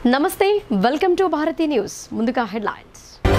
నమస్తే welcome to Bharati news ముందుగా headlines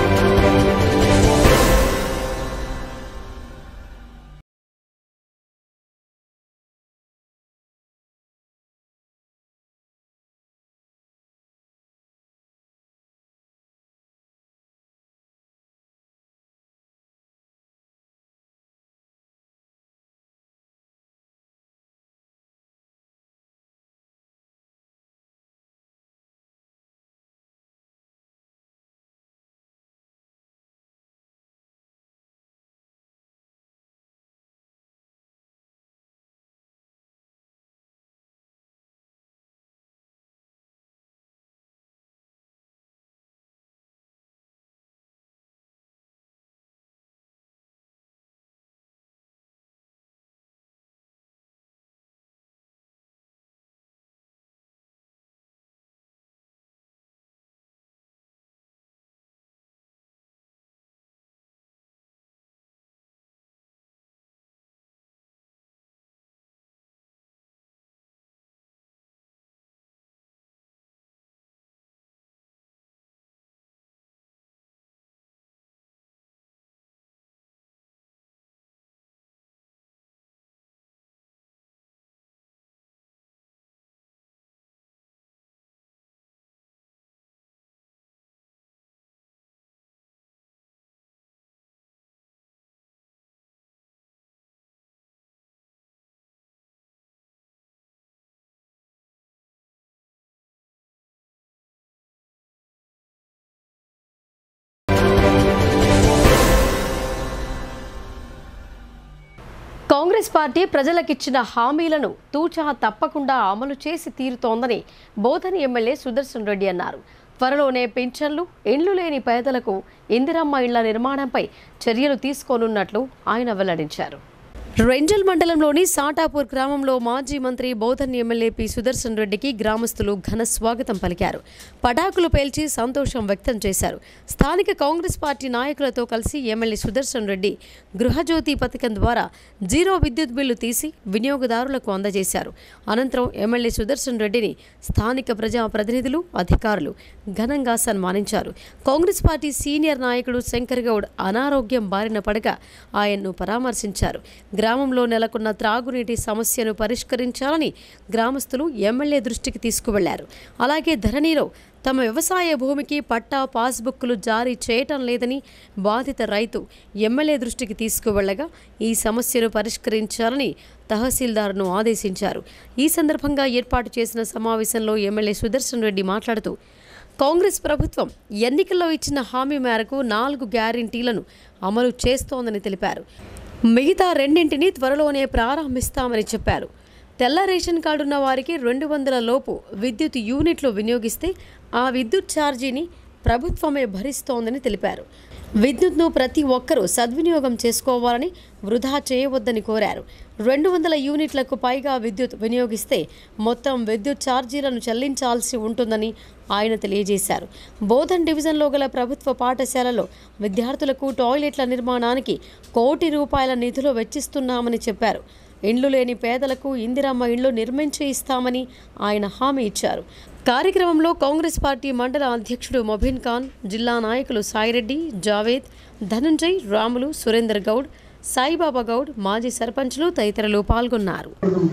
Congress party ప్రజలకిచ్చిన హామీలను తూచా తప్పకుండా అమలు చేసి తీరుతోందని బోధని ఎమ్మెల్యే సుదర్శన్ రెడ్డి అన్నారు త్వరలోనే పింఛన్లు ఇండ్లు లేని పేదలకు ఇందిరమ్మ ఇళ్ల నిర్మాణంపై చర్యలు తీసుకోనున్నట్లు ఆయన వెల్లడించారు రెంజల్ మండలంలోని సాటాపూర్ గ్రామంలో మాజీ మంత్రి బోధన్ ఎమ్మెల్యే పి సుదర్శన్ రెడ్డికి గ్రామస్తులు ఘన స్వాగతం పలికారు పటాకులు పేల్చి సంతోషం వ్యక్తం చేశారు స్థానిక కాంగ్రెస్ పార్టీ నాయకులతో కలిసి ఎమ్మెల్యే సుదర్శన్ రెడ్డి గృహజ్యోతి పథకం ద్వారా జీరో విద్యుత్ బిల్లు తీసి వినియోగదారులకు అందజేశారు అనంతరం ఎమ్మెల్యే సుదర్శన్ రెడ్డిని స్థానిక ప్రజా ప్రతినిధులు అధికారులు ఘనంగా సన్మానించారు కాంగ్రెస్ పార్టీ సీనియర్ నాయకుడు శంకర్ గౌడ్ అనారోగ్యం బారిన పడగా ఆయన్ను పరామర్శించారు గ్రామంలో నెలకొన్న త్రాగునీటి సమస్యను పరిష్కరించాలని గ్రామస్తులు ఎమ్మెల్యే దృష్టికి తీసుకువెళ్లారు అలాగే ధరణిలో తమ వ్యవసాయ భూమికి పట్టా పాస్బుక్లు జారీ చేయటం లేదని బాధిత రైతు ఎమ్మెల్యే దృష్టికి తీసుకువెళ్లగా ఈ సమస్యను పరిష్కరించాలని తహసీల్దార్ను ఆదేశించారు ఈ సందర్భంగా ఏర్పాటు చేసిన సమావేశంలో ఎమ్మెల్యే సుదర్శన్ రెడ్డి మాట్లాడుతూ కాంగ్రెస్ ప్రభుత్వం ఎన్నికల్లో ఇచ్చిన హామీ మేరకు నాలుగు గ్యారంటీలను అమలు చేస్తోందని తెలిపారు మిగతా రెండింటిని త్వరలోనే ప్రారంభిస్తామని చెప్పారు తెల్ల రేషన్ కార్డు ఉన్న వారికి రెండు వందల లోపు విద్యుత్ యూనిట్లు వినియోగిస్తే ఆ విద్యుత్ ఛార్జీని ప్రభుత్వమే భరిస్తోందని తెలిపారు విద్యుత్ను ప్రతి ఒక్కరూ సద్వినియోగం చేసుకోవాలని వృధా చేయవద్దని కోరారు రెండు వందల యూనిట్లకు పైగా విద్యుత్ వినియోగిస్తే మొత్తం విద్యుత్ ఛార్జీలను చెల్లించాల్సి ఉంటుందని ఆయన తెలియజేశారు బోధన్ డివిజన్లో గల ప్రభుత్వ పాఠశాలలో విద్యార్థులకు టాయిలెట్ల నిర్మాణానికి కోటి రూపాయల నిధులు వెచ్చిస్తున్నామని చెప్పారు ఇండ్లు లేని పేదలకు ఇందిరమ్మ ఇండ్లు నిర్మించి ఇస్తామని ఆయన హామీ ఇచ్చారు కార్యక్రమంలో కాంగ్రెస్ పార్టీ మండల అధ్యక్షుడు మొబిన్ ఖాన్ జిల్లా నాయకులు సాయిరెడ్డి జావేద్ ధనుంజయ్ రాములు సురేందర్ గౌడ్ సాయిబాబా గౌడ్ మాజీ సర్పంచ్లు తదితరులు పాల్గొన్నారు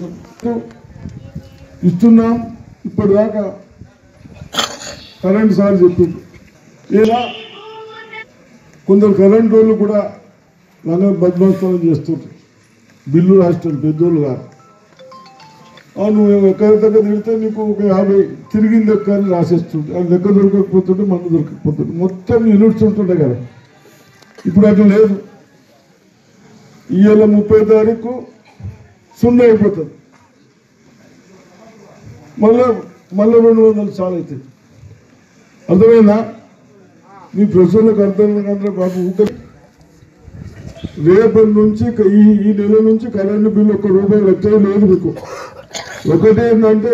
ఇస్తున్నాం ఇప్పటిదాకా కరెంట్ సార్ చెప్పింది ఇలా కొందరు కరెంట్ వాళ్ళు కూడా లంగ బద్మాస్తనం చేస్తుంటారు బిల్లు రాస్తారు పెద్దోళ్ళు గారు ఆ నువ్వు ఎక్కడి దగ్గర తిడితే నీకు ఒక యాభై తిరిగింది ఎక్క అని రాసేస్తుంది అది దగ్గర దొరకకపోతుంటే మందు దొరకకపోతుంది మొత్తం యూనిట్స్ ఉంటుండే కదా ఇప్పుడు అట్లా లేదు ఇవాళ ముప్పై తారీఖు సున్నా అయిపోతుంది మళ్ళా మళ్ళీ రెండు వందలు చాలా అవుతాయి అర్థమైందా మీ ప్రజలకు అర్థం కంటే బాబు ఊక రేపటి నుంచి ఇక ఈ ఈ నెల నుంచి కరెంటు బిల్లు ఒక్క రూపాయి వచ్చే లేదు మీకు ఒకటి ఏంటంటే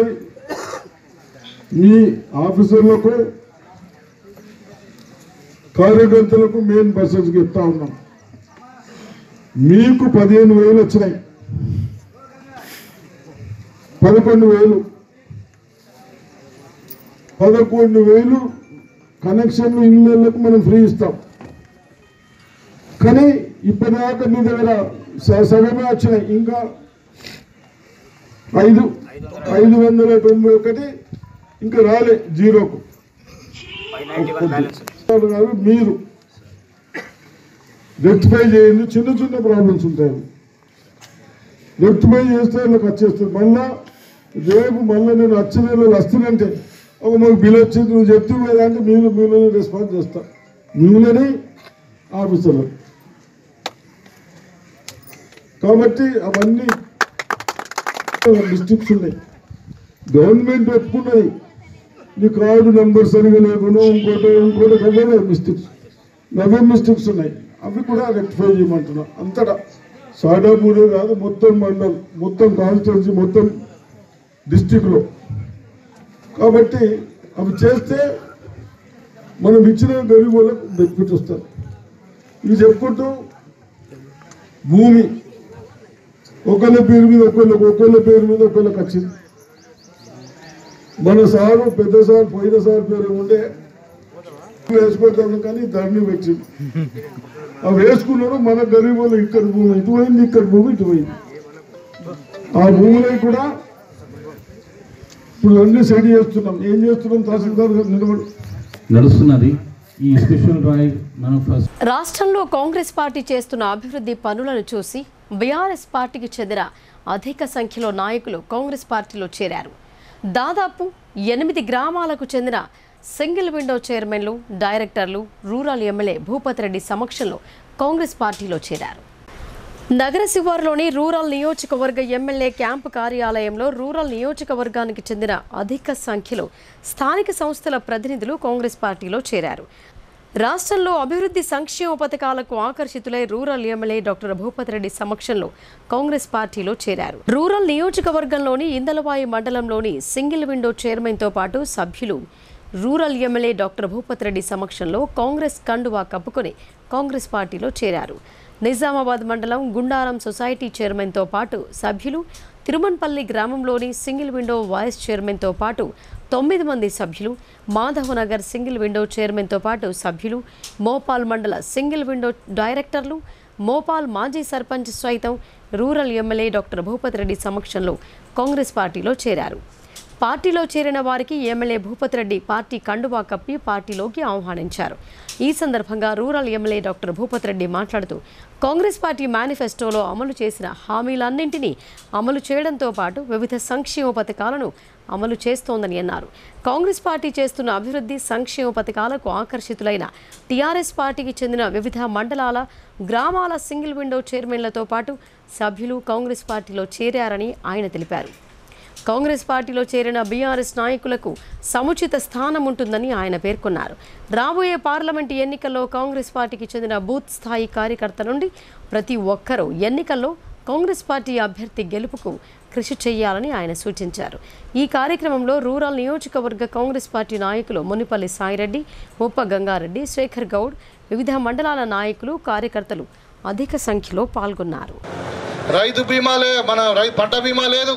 మీ ఆఫీసర్లకు కార్యకర్తలకు మెయిన్ బస్సెస్కి ఇస్తా ఉన్నాం మీకు పదిహేను వేలు వచ్చినాయి పదకొండు వేలు పదకొండు వేలు కనెక్షన్లు ఇళ్ళకు మనం ఫ్రీ ఇస్తాం కానీ ఇప్పటిదాకా మీ దగ్గర స- సగమే వచ్చినాయి ఇంకా ఐదు ఐదు వందల తొంభై ఒకటి ఇంకా రాలే జీరోకు గారు మీరు రెక్టిఫై చేయండి చిన్న చిన్న ప్రాబ్లమ్స్ ఉంటాయి రెక్టిఫై చేస్తే వాళ్ళకి వచ్చేస్తుంది మళ్ళా రేపు మళ్ళీ నేను వచ్చే నెలలు వస్తానంటే ఒక మాకు బిల్ వచ్చింది నువ్వు చెప్తే లేదా అంటే మీరు మీలోనే రెస్పాన్స్ చేస్తా మీలోనే ఆఫీసర్లు కాబట్టి అవన్నీ మిస్టేక్స్ ఉన్నాయి గవర్నమెంట్ ఒప్పుకున్నది నీ కార్డు నెంబర్ సరిగా లేకుండా ఇంకోటి ఇంకోటి అవే మిస్టేక్స్ అవే మిస్టేక్స్ ఉన్నాయి అవి కూడా రెక్టిఫై చేయమంటున్నా అంతటా సాడాపూరే కాదు మొత్తం మండల్ మొత్తం కాన్స్టిట్యున్సీ మొత్తం డిస్టిక్లో కాబట్టి అవి చేస్తే మనం ఇచ్చిన గరీబ్ వాళ్ళకు బెనిఫిట్ వస్తారు ఇది చెప్పుకుంటూ భూమి ఒకళ్ళ పేరు మీద ఒకళ్ళకి ఒకళ్ళ పేరు మీద ఒకళ్ళకి వచ్చింది మన సారు పెద్ద సార్ పోయిన సార్ పేరు ఉండే వేసుకోవద్దాం కానీ ధరణి పెట్టింది ఆ వేసుకున్నారు మన గరీబ్ వాళ్ళు ఇక్కడ భూమి ఇటు పోయింది ఇక్కడ భూమి ఇటు పోయింది ఆ భూములై కూడా ఇప్పుడు అన్ని సెట్ చేస్తున్నాం ఏం చేస్తున్నాం తహసీల్దార్ గారు నిలబడి నడుస్తున్నది ఈ స్పెషల్ డ్రైవ్ మనం ఫస్ట్ రాష్ట్రంలో కాంగ్రెస్ పార్టీ చేస్తున్న అభివృద్ధి పనులను చూసి బీఆర్ఎస్ పార్టీకి చెందిన అధిక సంఖ్యలో నాయకులు కాంగ్రెస్ పార్టీలో చేరారు దాదాపు ఎనిమిది గ్రామాలకు చెందిన సింగిల్ విండో చైర్మన్లు డైరెక్టర్లు రూరల్ ఎమ్మెల్యే భూపతి రెడ్డి సమక్షంలో కాంగ్రెస్ పార్టీలో చేరారు నగర శివారులోని రూరల్ నియోజకవర్గ ఎమ్మెల్యే క్యాంపు కార్యాలయంలో రూరల్ నియోజకవర్గానికి చెందిన అధిక సంఖ్యలో స్థానిక సంస్థల ప్రతినిధులు కాంగ్రెస్ పార్టీలో చేరారు రాష్ట్రంలో అభివృద్ధి సంక్షేమ పథకాలకు ఆకర్షితులై rural MLA doctor Bhupathi Reddy సమక్షంలో కాంగ్రెస్ పార్టీలో చేరారు రూరల్ నియోజకవర్గంలోని ఇందలవాయి మండలంలోని సింగిల్ విండో చైర్మన్తో పాటు సభ్యులు rural MLA doctor Bhupathi Reddy సమక్షంలో కాంగ్రెస్ కండువా కప్పుకొని కాంగ్రెస్ పార్టీలో చేరారు నిజామాబాద్ మండలం గుండారం సొసైటీ చైర్మన్తో పాటు సభ్యులు తిరుమన్పల్లి గ్రామంలోని సింగిల్ విండో వైస్ చైర్మన్తో పాటు తొమ్మిది మంది సభ్యులు మాధవనగర్ సింగిల్ విండో చైర్మన్తో పాటు సభ్యులు మోపాల్ మండల సింగిల్ విండో డైరెక్టర్లు మోపాల్ మాజీ సర్పంచ్ సైతం rural MLA doctor Bhupathi Reddy సమక్షంలో కాంగ్రెస్ పార్టీలో చేరారు పార్టీలో చేరిన వారికి ఎమ్మెల్యే భూపతి రెడ్డి పార్టీ కండువా కప్పి పార్టీలోకి ఆహ్వానించారు ఈ సందర్భంగా rural MLA doctor Bhupathi Reddy మాట్లాడుతూ కాంగ్రెస్ పార్టీ మేనిఫెస్టోలో అమలు చేసిన హామీలన్నింటినీ అమలు చేయడంతో పాటు వివిధ సంక్షేమ పథకాలను అమలు చేస్తోందని అన్నారు కాంగ్రెస్ పార్టీ చేస్తున్న అభివృద్ధి సంక్షేమ పథకాలకు ఆకర్షితులైన టీఆర్ఎస్ పార్టీకి చెందిన వివిధ మండలాల గ్రామాల సింగిల్ విండో చైర్మన్లతో పాటు సభ్యులు కాంగ్రెస్ పార్టీలో చేరారని ఆయన తెలిపారు కాంగ్రెస్ పార్టీలో చేరిన బీఆర్ఎస్ నాయకులకు సముచిత స్థానం ఉంటుందని ఆయన పేర్కొన్నారు రాబోయే పార్లమెంటు ఎన్నికల్లో కాంగ్రెస్ పార్టీకి చెందిన బూత్ స్థాయి కార్యకర్త నుండి ప్రతి ఒక్కరూ ఎన్నికల్లో కాంగ్రెస్ పార్టీ అభ్యర్థి గెలుపుకు కృషి చేయాలని ఆయన సూచించారు ఈ కార్యక్రమంలో రూరల్ నియోజకవర్గ కాంగ్రెస్ పార్టీ నాయకులు మునిపల్లి సాయిరెడ్డి ముప్ప గంగారెడ్డి శేఖర్ గౌడ్ వివిధ మండలాల నాయకులు కార్యకర్తలు అధిక సంఖ్యలో పాల్గొన్నారు రైతు బీమా లే మన రై పంట బీమా లేదు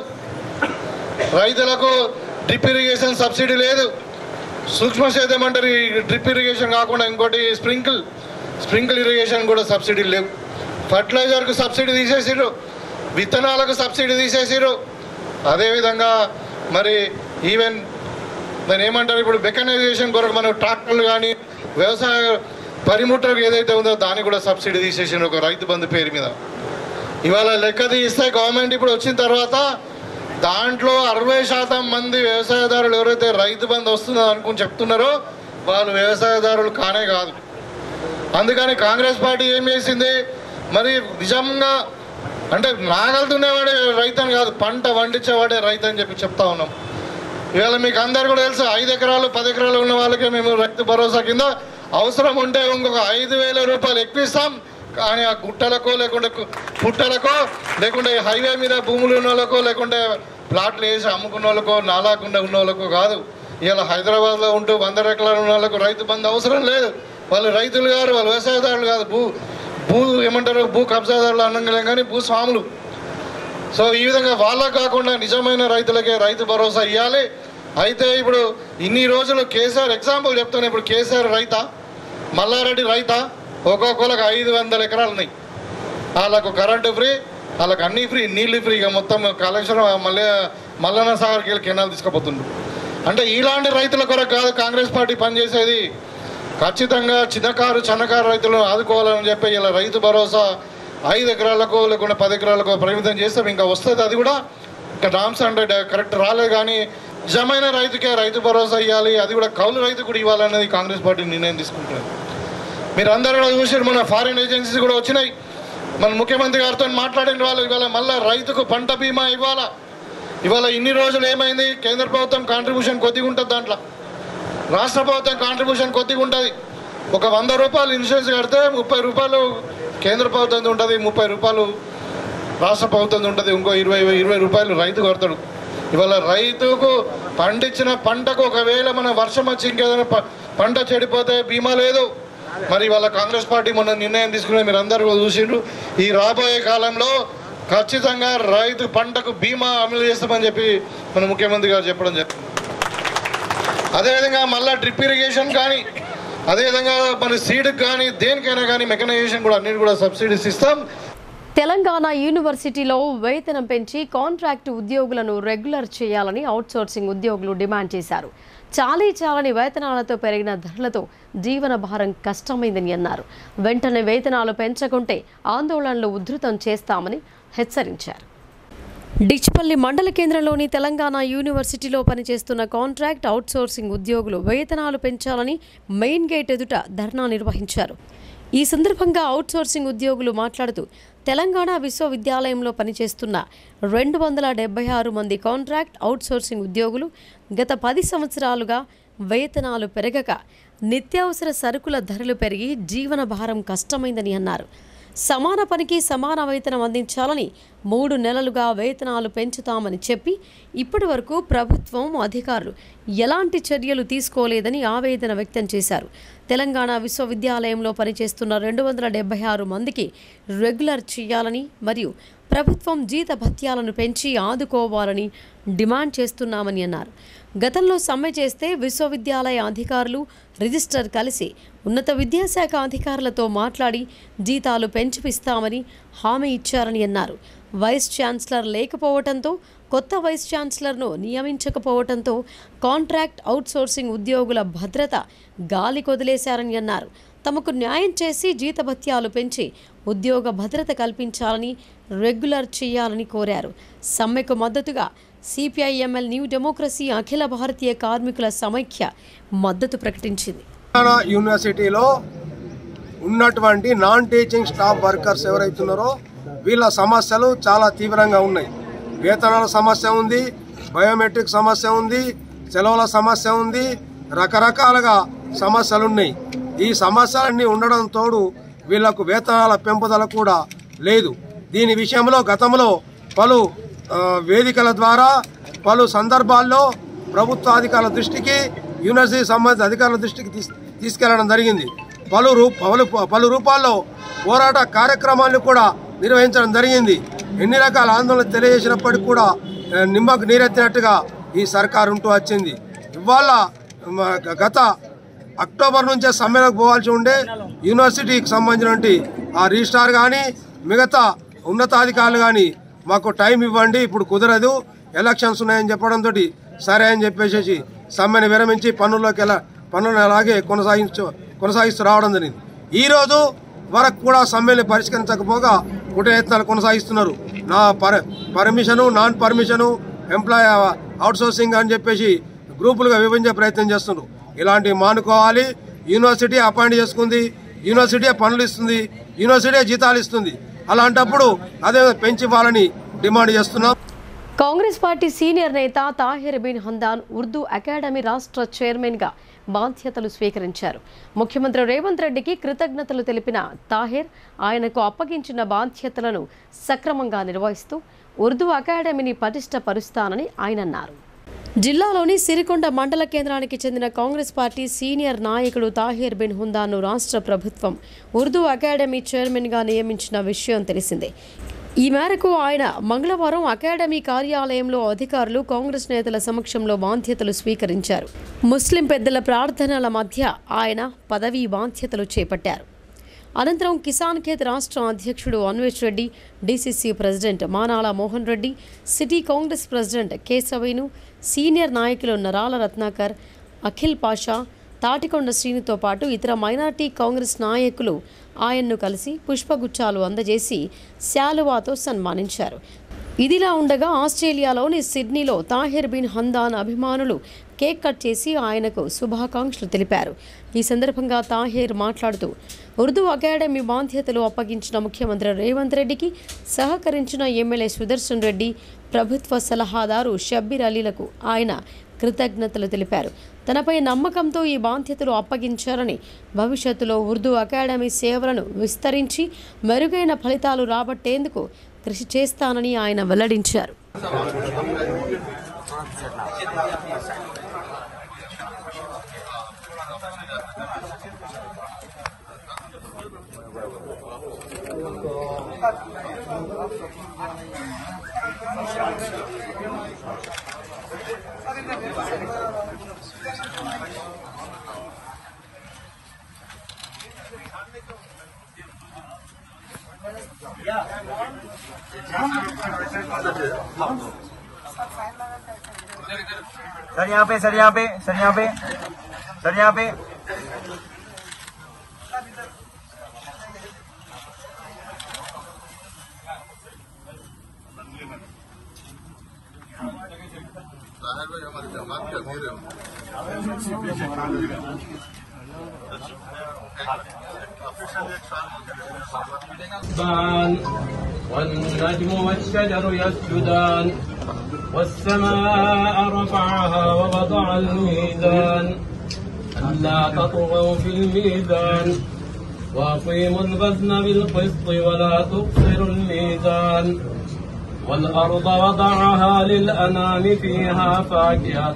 రైతులకు డ్రిప్ ఇరిగేషన్ సబ్సిడీ లేదు సూక్ష్మ సేద్యం అంటారు ఈ డ్రిప్ ఇరిగేషన్ కాకుండా ఇంకోటి స్ప్రింకిల్ స్ప్రింకిల్ ఇరిగేషన్ కూడా సబ్సిడీ లేవు ఫర్టిలైజర్కు సబ్సిడీ తీసేసిర్రు విత్తనాలకు సబ్సిడీ తీసేసిర్రు అదేవిధంగా మరి ఈవెన్ దాన్ని ఏమంటారు ఇప్పుడు మెకనైజేషన్ కొరకు మనం ట్రాక్టర్లు కానీ వ్యవసాయ పరిముట్రకు ఏదైతే ఉందో దానికి కూడా సబ్సిడీ తీసేసిండ్రు ఒక రైతు బంధు పేరు మీద ఇవాళ లెక్క తీస్తే గవర్నమెంట్ ఇప్పుడు వచ్చిన తర్వాత దాంట్లో అరవై శాతం మంది వ్యవసాయదారులు ఎవరైతే రైతు బంధు వస్తుందో అనుకుని చెప్తున్నారో వాళ్ళు వ్యవసాయదారులు కానే కాదు అందుకని కాంగ్రెస్ పార్టీ ఏం చేసింది మరి నిజంగా అంటే నాగలుతున్నవాడే రైతు అని కాదు పంట వండించేవాడే రైతు అని చెప్పి చెప్తా ఉన్నాం ఇవాళ మీకు అందరు కూడా తెలుసు ఐదు ఎకరాలు పది ఎకరాలు ఉన్న వాళ్ళకే మేము రైతు భరోసా కింద అవసరం ఉంటే ఇంకొక ఐదు వేల రూపాయలు ఎక్కువ ఇస్తాం కానీ ఆ గుట్టలకో లేకుంటే కు- పుట్టలకో లేకుంటే ఈ హైవే మీద భూములు ఉన్న వాళ్ళకో లేకుంటే ప్లాట్లు వేసి అమ్ముకున్న వాళ్ళకో నాలాకుండా ఉన్న వాళ్ళకో కాదు ఇలా హైదరాబాద్లో ఉంటూ వంద ఎకరాలు ఉన్న వాళ్ళకు రైతు బంధు అవసరం లేదు వాళ్ళు రైతులు గారు వాళ్ళు వ్యవసాయదారులు కాదు భూ భూ ఏమంటారు భూ కబ్జాదారులు అన్నంగలేం కానీ భూస్వాములు సో ఈ విధంగా వాళ్ళకు కాకుండా నిజమైన రైతులకే రైతు భరోసా ఇవ్వాలి అయితే ఇప్పుడు ఇన్ని రోజులు కేసీఆర్ ఎగ్జాంపుల్ చెప్తాను ఇప్పుడు కేసీఆర్ రైతా మల్లారెడ్డి రైతా ఒక్కొక్కరికి ఐదు వందల ఎకరాలు ఉన్నాయి వాళ్ళకు కరెంటు ఫ్రీ వాళ్ళకి అన్నీ ఫ్రీ నీళ్ళు ఫ్రీ ఇక మొత్తం కలెక్షన్ మళ్ళీ మల్లన్న సాగర్కి వెళ్ళి కెనాల్ తీసుకుపోతుండ్రు అంటే ఇలాంటి రైతుల కొరకు కాదు కాంగ్రెస్ పార్టీ పనిచేసేది ఖచ్చితంగా చిన్నకారు చిన్నకారు రైతులను ఆదుకోవాలని చెప్పి ఇలా రైతు భరోసా ఐదు ఎకరాలకు లేకుంటే పది ఎకరాలకు పరిమితం చేస్తాం ఇంకా వస్తుంది అది కూడా ఇంకా నామ్స్ అంటే కరెక్ట్ రాలేదు కానీ నిజమైన రైతుకే రైతు భరోసా ఇవ్వాలి అది కూడా కౌలు రైతు కూడా ఇవ్వాలనేది కాంగ్రెస్ పార్టీ నిర్ణయం తీసుకుంటుంది మీరు అందరూ కూడా చూసారు మన ఫారిన్ ఏజెన్సీస్ కూడా వచ్చినాయి మన ముఖ్యమంత్రి గారితో మాట్లాడిన వాళ్ళు ఇవాళ మళ్ళీ రైతుకు పంట బీమా ఇవ్వాలా ఇవాళ ఇన్ని రోజులు ఏమైంది కేంద్ర ప్రభుత్వం కాంట్రిబ్యూషన్ కొద్దిగా ఉంటుంది దాంట్లో రాష్ట్ర ప్రభుత్వం కాంట్రిబ్యూషన్ కొద్దిగా ఉంటుంది ఒక వంద రూపాయలు ఇన్సూరెన్స్ కడితే ముప్పై రూపాయలు కేంద్ర ప్రభుత్వం ఉంటుంది ముప్పై రూపాయలు రాష్ట్ర ప్రభుత్వం ఉంటుంది ఇంకో ఇరవై ఇరవై రూపాయలు రైతు కడతాడు ఇవాళ రైతుకు పండించిన పంటకు ఒకవేళ మన వర్షం వచ్చి ఇంకేదైనా ప- పంట చెడిపోతే బీమా లేదు మరి వాళ్ళ కాంగ్రెస్ పార్టీ మొన్న నిర్ణయం తీసుకునే మీరు అందరూ కూడా చూసిండ్రు ఈ రాబోయే కాలంలో ఖచ్చితంగా రైతు పంటకు బీమా అమలు చేస్తామని చెప్పి మన ముఖ్యమంత్రి గారు చెప్పడం జరిగింది అదేవిధంగా మళ్ళీ డ్రిప్ ఇరిగేషన్ కానీ అదేవిధంగా మన సీడ్కి కానీ దేనికైనా కానీ మెకనైజేషన్ కూడా అన్నిటి కూడా సబ్సిడీస్ ఇస్తాం తెలంగాణ యూనివర్సిటీలో వేతనం పెంచి కాంట్రాక్టు ఉద్యోగులను రెగ్యులర్ చేయాలని అవుట్సోర్సింగ్ ఉద్యోగులు డిమాండ్ చేశారు చాలీ చాలని వేతనాలతో పెరిగిన ధరలతో జీవన భారం కష్టమైందని అన్నారు వెంటనే వేతనాలు పెంచకుంటే ఆందోళనలు ఉధృతం చేస్తామని హెచ్చరించారు డిచ్పల్లి మండల కేంద్రంలోని తెలంగాణ యూనివర్సిటీలో పనిచేస్తున్న కాంట్రాక్ట్ అవుట్సోర్సింగ్ ఉద్యోగులు వేతనాలు పెంచాలని మెయిన్ గేట్ ఎదుట ధర్నా నిర్వహించారు ఈ సందర్భంగా అవుట్సోర్సింగ్ ఉద్యోగులు మాట్లాడుతూ తెలంగాణ విశ్వవిద్యాలయంలో పనిచేస్తున్న రెండు వందల డెబ్బై ఆరు మంది కాంట్రాక్ట్ అవుట్సోర్సింగ్ ఉద్యోగులు గత పది సంవత్సరాలుగా వేతనాలు పెరగక నిత్యావసర సరుకుల ధరలు పెరిగి జీవన భారం కష్టమైందని అన్నారు సమాన పనికి సమాన వేతనం అందించాలని మూడు నెలలుగా వేతనాలు పెంచుతామని చెప్పి ఇప్పటి వరకు ప్రభుత్వం అధికారులు ఎలాంటి చర్యలు తీసుకోలేదని ఆవేదన వ్యక్తం చేశారు తెలంగాణ విశ్వవిద్యాలయంలో పనిచేస్తున్న రెండు వందల డెబ్బై ఆరు మందికి రెగ్యులర్ చేయాలని మరియు ప్రభుత్వం జీత భత్యాలను పెంచి ఆదుకోవాలని డిమాండ్ చేస్తున్నామని అన్నారు గతంలో సమ్మె చేస్తే విశ్వవిద్యాలయ అధికారులు రిజిస్టర్ కలిసి ఉన్నత విద్యాశాఖ అధికారులతో మాట్లాడి జీతాలు పెంచిపిస్తామని హామీ ఇచ్చారని అన్నారు వైస్ ఛాన్సలర్ లేకపోవడంతో కొత్త వైస్ ఛాన్సలర్ను నియమించకపోవడంతో కాంట్రాక్ట్ అవుట్సోర్సింగ్ ఉద్యోగుల భద్రత గాలి కొదిలేశారని అన్నారు తమకు న్యాయం చేసి జీతభత్యాలు పెంచి ఉద్యోగ భద్రత కల్పించాలని రెగ్యులర్ చేయాలని కోరారు సమ్మెకు మద్దతుగా సిపిఐఎంఎల్ న్యూ డెమోక్రసీ అఖిల భారతీయ కార్మికుల సమైక్య మద్దతు ప్రకటించింది తెలంగాణ యూనివర్సిటీలో ఉన్నటువంటి నాన్ టీచింగ్ స్టాఫ్ వర్కర్స్ ఎవరైతున్నారో వీళ్ళ సమస్యలు చాలా తీవ్రంగా ఉన్నాయి వేతనాల సమస్య ఉంది బయోమెట్రిక్ సమస్య ఉంది సెలవుల సమస్య ఉంది రకరకాలుగా సమస్యలు ఉన్నాయి ఈ సమస్యలన్నీ ఉండడం తోడు వీళ్లకు వేతనాల పెంపుదల కూడా లేదు దీని విషయంలో గతంలో పలు ఆ, వేదికల ద్వారా పలు సందర్భాల్లో ప్రభుత్వ అధికారుల దృష్టికి యూనివర్సిటీ సంబంధిత అధికారుల దృష్టికి తీస్- తీసుకెళ్లడం జరిగింది పలు రూ పలు పలు రూపాల్లో పోరాట కార్యక్రమాలను కూడా నిర్వహించడం జరిగింది ఎన్ని రకాల ఆందోళన తెలియజేసినప్పటికీ కూడా ఆ, నిమ్మకు నీరెత్తినట్టుగా ఈ సర్కారు ఉంటూ వచ్చింది ఇవాళ మ, గత అక్టోబర్ నుంచే సమ్మెలకు పోవాల్సి ఉండే యూనివర్సిటీకి సంబంధించినటువంటి ఆ రిజిస్ట్రార్ కానీ మిగతా ఉన్నతాధికారులు కానీ మాకు టైం ఇవ్వండి ఇప్పుడు కుదరదు ఎలక్షన్స్ ఉన్నాయని చెప్పడంతో సరే అని చెప్పేసి సమ్మెను విరమించి పన్నుల్లోకి ఎలా పన్నులను అలాగే కొనసాగించు కొనసాగిస్తూ రావడం జరిగింది ఈ రోజు వరకు కూడా సమ్మెను పరిష్కరించకపోగా కుటయత్నాలు కొనసాగిస్తున్నారు నా per permission non permission employee outsourcing అని చెప్పేసి గ్రూపులుగా విభజించే ప్రయత్నం చేస్తున్నారు ఇలాంటివి మానుకోవాలి యూనివర్సిటీ అపాయింట్ చేసుకుంది యూనివర్సిటీ పనులు ఇస్తుంది యూనివర్సిటీ జీతాలు ఇస్తుంది అలాంటప్పుడు అదే పెంచి ఇవ్వాలని డిమాండ్ చేస్తున్నాం కాంగ్రెస్ పార్టీ సీనియర్ నేత తాహిర్ బిన్ హందాన్ ఉర్దూ అకాడమీ రాష్ట్ర చైర్మన్గా బాధ్యతలు స్వీకరించారు ముఖ్యమంత్రి రేవంత్ రెడ్డికి కృతజ్ఞతలు తెలిపిన తాహిర్ ఆయనకు అప్పగించిన బాధ్యతలను సక్రమంగా నిర్వహిస్తూ ఉర్దూ అకాడమీని పటిష్టపరుస్తానని ఆయన అన్నారు జిల్లాలోని సిరికొండ మండల కేంద్రానికి చెందిన కాంగ్రెస్ పార్టీ సీనియర్ నాయకుడు తాహిర్ బిన్ హుందాను రాష్ట్ర ప్రభుత్వం ఉర్దూ అకాడమీ చైర్మన్గా నియమించిన విషయం తెలిసిందే ఈ మేరకు ఆయన మంగళవారం అకాడమీ కార్యాలయంలో అధికారులు కాంగ్రెస్ నేతల సమక్షంలో బాధ్యతలు స్వీకరించారు ముస్లిం పెద్దల ప్రార్థనల మధ్య ఆయన పదవీ బాధ్యతలు చేపట్టారు అనంతరం కిసాన్ ఖేత్ రాష్ట్ర అధ్యక్షుడు Anvesh Reddy DCC president Manala Mohan Reddy city Congress president కేశవేను సీనియర్ నాయకులు నరాల రత్నాకర్ అఖిల్ పాషా తాటికొండ శ్రీనితో పాటు ఇతర మైనార్టీ కాంగ్రెస్ నాయకులు ఆయన్ను కలిసి పుష్పగుచ్చాలు అందజేసి శాలువాతో సన్మానించారు ఇదిలా ఉండగా ఆస్ట్రేలియాలోని సిడ్నీలో తాహిర్ బిన్ హందాన్ అభిమానులు కేక్ కట్ చేసి ఆయనకు శుభాకాంక్షలు తెలిపారు ఈ సందర్భంగా తాహిర్ మాట్లాడుతూ ఉర్దూ అకాడమీ బాధ్యతలు అప్పగించిన ముఖ్యమంత్రి రేవంత్ రెడ్డికి సహకరించిన ఎమ్మెల్యే సుదర్శన్ రెడ్డి ప్రభుత్వ సలహాదారు షబ్బీర్ అలీలకు ఆయన కృతజ్ఞతలు తెలిపారు తనపై నమ్మకంతో ఈ బాధ్యతలు అప్పగించారని భవిష్యత్తులో ఉర్దూ అకాడమీ సేవలను విస్తరించి మెరుగైన ఫలితాలు రాబట్టేందుకు కృషి చేస్తానని ఆయన వెల్లడించారు सर यहाँ पे सर यहाँ पे सर यहाँ पे सर यहाँ पे الرحمن والنجم والشجر يسجدان والسماء رفعها ووضع الميزان ألا تطغوا في الميزان وأقيموا الوزن بالقسط ولا تبصروا الميزان والأرض وضعها للأنام فيها فاكهة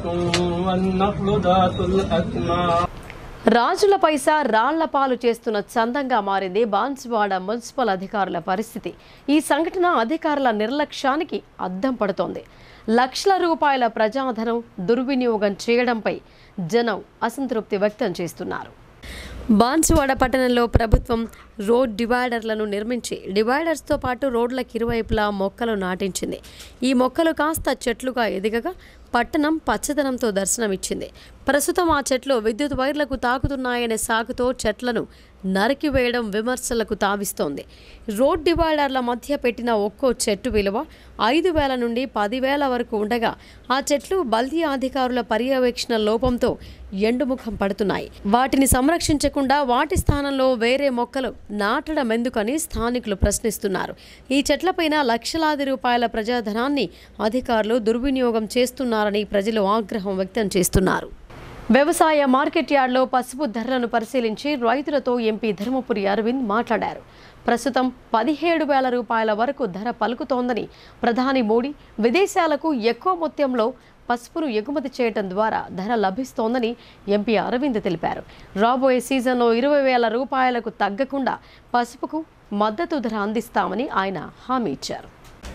والنخل ذات الأكمام రాజుల పైసా రాళ్ల పాలు చేస్తున్న చందంగా మారింది బాన్సువాడ మున్సిపల్ అధికారుల పరిస్థితి ఈ సంఘటన అధికారుల నిర్లక్ష్యానికి అద్దం పడుతోంది లక్షల రూపాయల ప్రజాధనం దుర్వినియోగం చేయడంపై జనం అసంతృప్తి వ్యక్తం చేస్తున్నారు బాన్సువాడ పట్టణంలో ప్రభుత్వం రోడ్ డివైడర్లను నిర్మించి డివైడర్స్తో పాటు రోడ్లకు ఇరువైపులా మొక్కలు నాటించింది ఈ మొక్కలు కాస్త చెట్లుగా ఎదిగగా పట్టణం పచ్చదనంతో దర్శనమిచ్చింది ప్రస్తుతం ఆ చెట్లు విద్యుత్ వైర్లకు తాకుతున్నాయనే సాకుతో చెట్లను నరికివేయడం విమర్శలకు తావిస్తోంది రోడ్ డివైడర్ల మధ్య పెట్టిన ఒక్కో చెట్టు విలువ ఐదు వేల నుండి పదివేల వరకు ఉండగా ఆ చెట్లు బల్దీ అధికారుల పర్యవేక్షణ లోపంతో ఎండుముఖం పడుతున్నాయి వాటిని సంరక్షించకుండా వాటి స్థానంలో వేరే మొక్కలు నాటడం ఎందుకని స్థానికులు ప్రశ్నిస్తున్నారు ఈ చెట్లపైన లక్షలాది రూపాయల ప్రజాధనాన్ని అధికారులు దుర్వినియోగం చేస్తున్నారని ప్రజలు ఆగ్రహం వ్యక్తం చేస్తున్నారు వ్యవసాయ మార్కెట్ యార్డ్లో పసుపు ధరలను పరిశీలించి రైతులతో ఎంపీ ధర్మపురి అరవింద్ మాట్లాడారు ప్రస్తుతం పదిహేడు వేల రూపాయల వరకు ధర పలుకుతోందని ప్రధాని మోడీ విదేశాలకు ఎక్కువ మొత్తంలో పసుపును ఎగుమతి చేయడం ద్వారా ధర లభిస్తోందని ఎంపీ అరవింద్ తెలిపారు రాబోయే సీజన్లో ఇరవై వేల రూపాయలకు తగ్గకుండా పసుపుకు మద్దతు ధర అందిస్తామని ఆయన హామీ ఇచ్చారు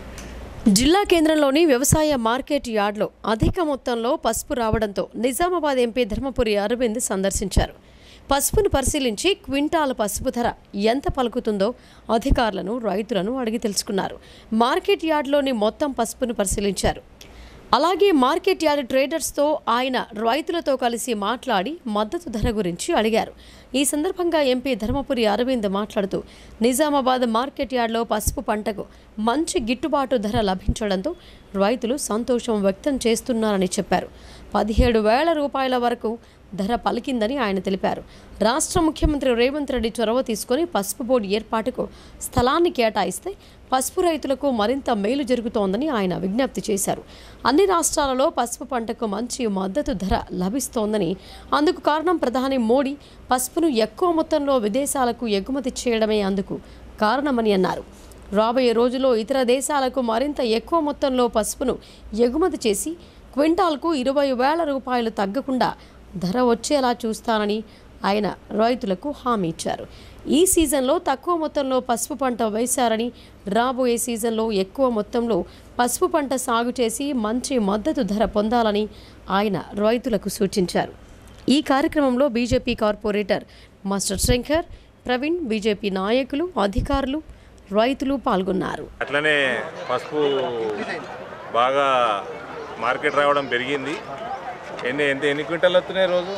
జిల్లా కేంద్రంలోని వ్యవసాయ మార్కెట్ యార్డ్లో అధిక మొత్తంలో పసుపు రావడంతో నిజామాబాద్ ఎంపీ ధర్మపురి అరవింద్ సందర్శించారు పసుపును పరిశీలించి క్వింటాల పసుపు ధర ఎంత పలుకుతుందో అధికారులను రైతులను అడిగి తెలుసుకున్నారు మార్కెట్ యార్డ్లోని మొత్తం పసుపును పరిశీలించారు అలాగే మార్కెట్ యార్డ్ ట్రేడర్స్తో ఆయన రైతులతో కలిసి మాట్లాడి మద్దతు ధర గురించి అడిగారు ఈ సందర్భంగా ఎంపీ ధర్మపురి అరవింద్ మాట్లాడుతూ నిజామాబాద్ మార్కెట్ యార్డ్లో పసుపు పంటకు మంచి గిట్టుబాటు ధర లభించడంతో రైతులు సంతోషం వ్యక్తం చేస్తున్నారని చెప్పారు పదిహేడు వేల రూపాయల వరకు ధర పలికిందని ఆయన తెలిపారు రాష్ట్ర ముఖ్యమంత్రి రేవంత్ రెడ్డి చొరవ తీసుకొని పసుపు బోర్డు ఏర్పాటుకు స్థలాన్ని కేటాయిస్తే పసుపు రైతులకు మరింత మేలు జరుగుతోందని ఆయన విజ్ఞప్తి చేశారు అన్ని రాష్ట్రాలలో పసుపు పంటకు మంచి మద్దతు ధర లభిస్తోందని అందుకు కారణం ప్రధాని మోడీ పసుపును ఎక్కువ మొత్తంలో విదేశాలకు ఎగుమతి చేయడమే అందుకు కారణమని అన్నారు రాబోయే రోజుల్లో ఇతర దేశాలకు మరింత ఎక్కువ మొత్తంలో పసుపును ఎగుమతి చేసి క్వింటాల్కు ఇరవై వేల రూపాయలు తగ్గకుండా ధర వచ్చేలా చూస్తానని ఆయన రైతులకు హామీ ఇచ్చారు ఈ సీజన్లో తక్కువ మొత్తంలో పసుపు పంట వేశారని రాబోయే సీజన్లో ఎక్కువ మొత్తంలో పసుపు పంట సాగు చేసి మంచి మద్దతు ధర పొందాలని ఆయన రైతులకు సూచించారు ఈ కార్యక్రమంలో BJP corporator master Shankar Praveen BJP నాయకులు అధికారులు రైతులు పాల్గొన్నారు అట్లనే పసుపు బాగా మార్కెట్ రావడం పెరిగింది ఎన్ని ఎంత ఎన్ని క్వింటాలు వస్తున్నాయి రోజు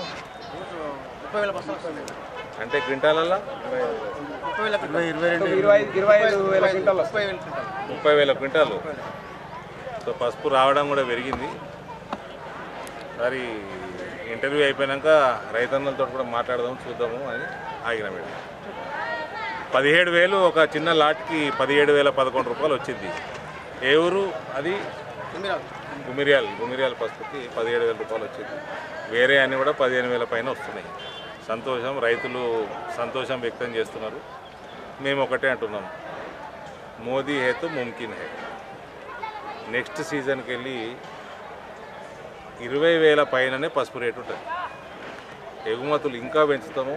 అంటే క్వింటాలల్లో ముప్పై వేల క్వింటాలు సో పసుపు రావడం కూడా పెరిగింది మరి ఇంటర్వ్యూ అయిపోయినాక రైతన్నలతో కూడా మాట్లాడదాం చూద్దాము అని ఆగిన మేడం పదిహేడు వేలు ఒక చిన్న లాట్కి పదిహేడు వేల పదకొండు రూపాయలు వచ్చింది ఏ ఊరు అది గుమిరియాల్ గుమిరియాల పసుపుకి పదిహేడు వేల రూపాయలు వచ్చింది వేరే అన్ని కూడా పదిహేను వేల పైన వస్తున్నాయి సంతోషం రైతులు సంతోషం వ్యక్తం చేస్తున్నారు మేము ఒకటే అంటున్నాం మోదీ హేతు ముమ్కిన్ హే నెక్స్ట్ సీజన్కి వెళ్ళి ఇరవై వేల పైననే పసుపు రేటు ఉంటుంది ఎగుమతులు ఇంకా పెంచుతాము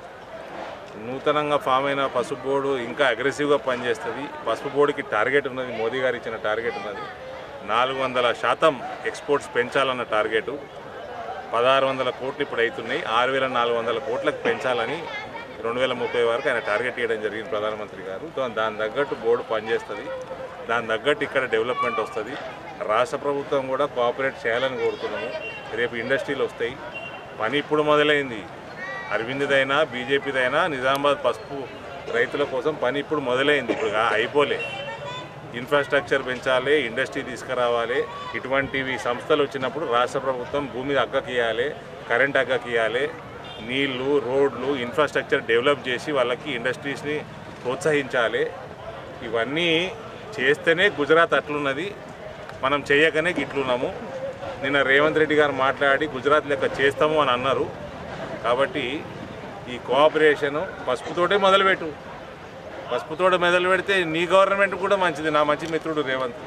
నూతనంగా ఫామ్ అయిన పసుపు బోర్డు ఇంకా అగ్రెసివ్గా పనిచేస్తుంది పసుపు బోర్డుకి టార్గెట్ ఉన్నది మోదీ గారు ఇచ్చిన టార్గెట్ ఉన్నది నాలుగు వందల శాతం ఎక్స్పోర్ట్స్ పెంచాలన్న టార్గెట్ పదహారు వందల కోట్లు ఇప్పుడు అవుతున్నాయి ఆరు వేల నాలుగు వందల కోట్లకు పెంచాలని రెండు వేల ముప్పై వరకు ఆయన టార్గెట్ ఇవ్వడం జరిగింది ప్రధానమంత్రి గారు దా- దాని తగ్గట్టు బోర్డు పనిచేస్తుంది దాని తగ్గట్టు ఇక్కడ డెవలప్మెంట్ వస్తుంది రాష్ట్ర ప్రభుత్వం కూడా కోఆపరేట్ చేయాలని కోరుతున్నాము రేపు ఇండస్ట్రీలు వస్తాయి పని ఇప్పుడు మొదలైంది అరవింద్దైనా బీజేపీదైనా నిజామాబాద్ పసుపు రైతుల కోసం పని ఇప్పుడు మొదలైంది ఇప్పుడు కా- అయిపోలే ఇన్ఫ్రాస్ట్రక్చర్ పెంచాలి ఇండస్ట్రీ తీసుకురావాలి ఇటువంటివి సంస్థలు వచ్చినప్పుడు రాష్ట్ర ప్రభుత్వం భూమి అగ్గకి ఇవ్వాలి కరెంట్ అగ్గకి ఇవ్వాలి నీళ్లు రోడ్లు ఇన్ఫ్రాస్ట్రక్చర్ డెవలప్ చేసి వాళ్ళకి ఇండస్ట్రీస్ని ప్రోత్సహించాలి ఇవన్నీ చేస్తేనే గుజరాత్ అట్లున్నది మనం చేయకనే గిట్లున్నాము నిన్న రేవంత్ రెడ్డి గారు మాట్లాడి గుజరాత్ లెక్క చేస్తాము అని అన్నారు కాబట్టి ఈ కోఆపరేషను పసుపుతోటే మొదలుపెట్టు పసుపుతోట మొదలు పెడితే నీ గవర్నమెంట్ కూడా మంచిది నా మంచి మిత్రుడు రేవంత్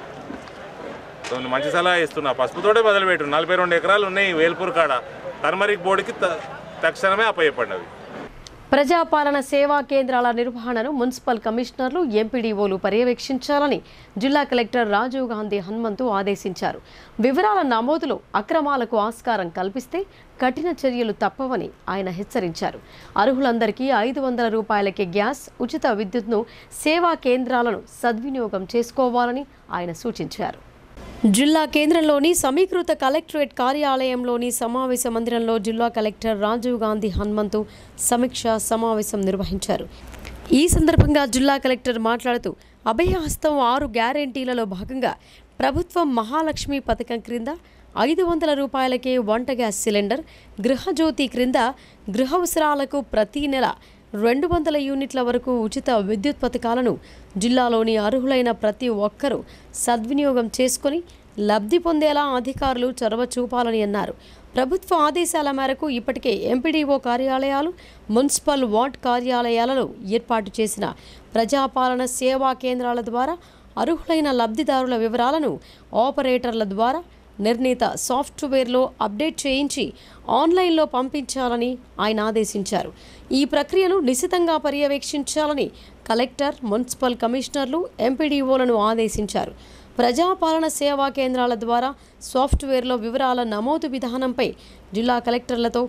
సో నేను మంచి సలహా ఇస్తున్నా పసుపుతోటే మొదలుపెట్టు నలభై రెండు ఎకరాలు ఉన్నాయి వేల్పూర్ కాడ టర్మరిక్ బోర్డుకి త- తక్షణమే అప్పయ్యపడినవి ప్రజాపాలన సేవా కేంద్రాల నిర్వహణను మున్సిపల్ కమిషనర్లు ఎంపీడీఓలు పర్యవేక్షించాలని జిల్లా కలెక్టర్ రాజీవ్ గాంధీ హనుమంతు ఆదేశించారు వివరాల నమోదులో అక్రమాలకు ఆస్కారం కల్పిస్తే కఠిన చర్యలు తప్పవని ఆయన హెచ్చరించారు అర్హులందరికీ ఐదు వందల రూపాయలకే గ్యాస్ ఉచిత విద్యుత్ను సేవా కేంద్రాలను సద్వినియోగం చేసుకోవాలని ఆయన సూచించారు జిల్లా కేంద్రంలోని సమీకృత కలెక్టరేట్ కార్యాలయంలోని సమావేశ మందిరంలో జిల్లా కలెక్టర్ రాజీవ్ గాంధీ హనుమంతు సమీక్ష సమావేశం నిర్వహించారు ఈ సందర్భంగా జిల్లా కలెక్టర్ మాట్లాడుతూ అభయహస్తం ఆరు గ్యారెంటీలలో భాగంగా ప్రభుత్వం మహాలక్ష్మి పథకం క్రింద ఐదు వందల రూపాయలకే వంట గ్యాస్ సిలిండర్ గృహజ్యోతి క్రింద గృహవసరాలకు ప్రతి నెల రెండు వందల యూనిట్ల వరకు ఉచిత విద్యుత్ పథకాలను జిల్లాలోని అర్హులైన ప్రతి ఒక్కరూ సద్వినియోగం చేసుకొని లబ్ధి పొందేలా అధికారులు చొరవ చూపాలని అన్నారు ప్రభుత్వ ఆదేశాల మేరకు ఇప్పటికే ఎంపీడీఓ కార్యాలయాలు మున్సిపల్ వార్డ్ కార్యాలయాలలో ఏర్పాటు చేసిన ప్రజాపాలన సేవా కేంద్రాల ద్వారా అర్హులైన లబ్ధిదారుల వివరాలను ఆపరేటర్ల ద్వారా నిర్ణీత సాఫ్ట్వేర్లో అప్డేట్ చేయించి ఆన్లైన్లో పంపించాలని ఆయన ఆదేశించారు ఈ ప్రక్రియను నిశితంగా పర్యవేక్షించాలని కలెక్టర్ మున్సిపల్ కమిషనర్లు ఎంపీడీఓలను ఆదేశించారు ప్రజాపాలన సేవా కేంద్రాల ద్వారా సాఫ్ట్వేర్లో వివరాల నమోదు విధానంపై జిల్లా కలెక్టర్లతో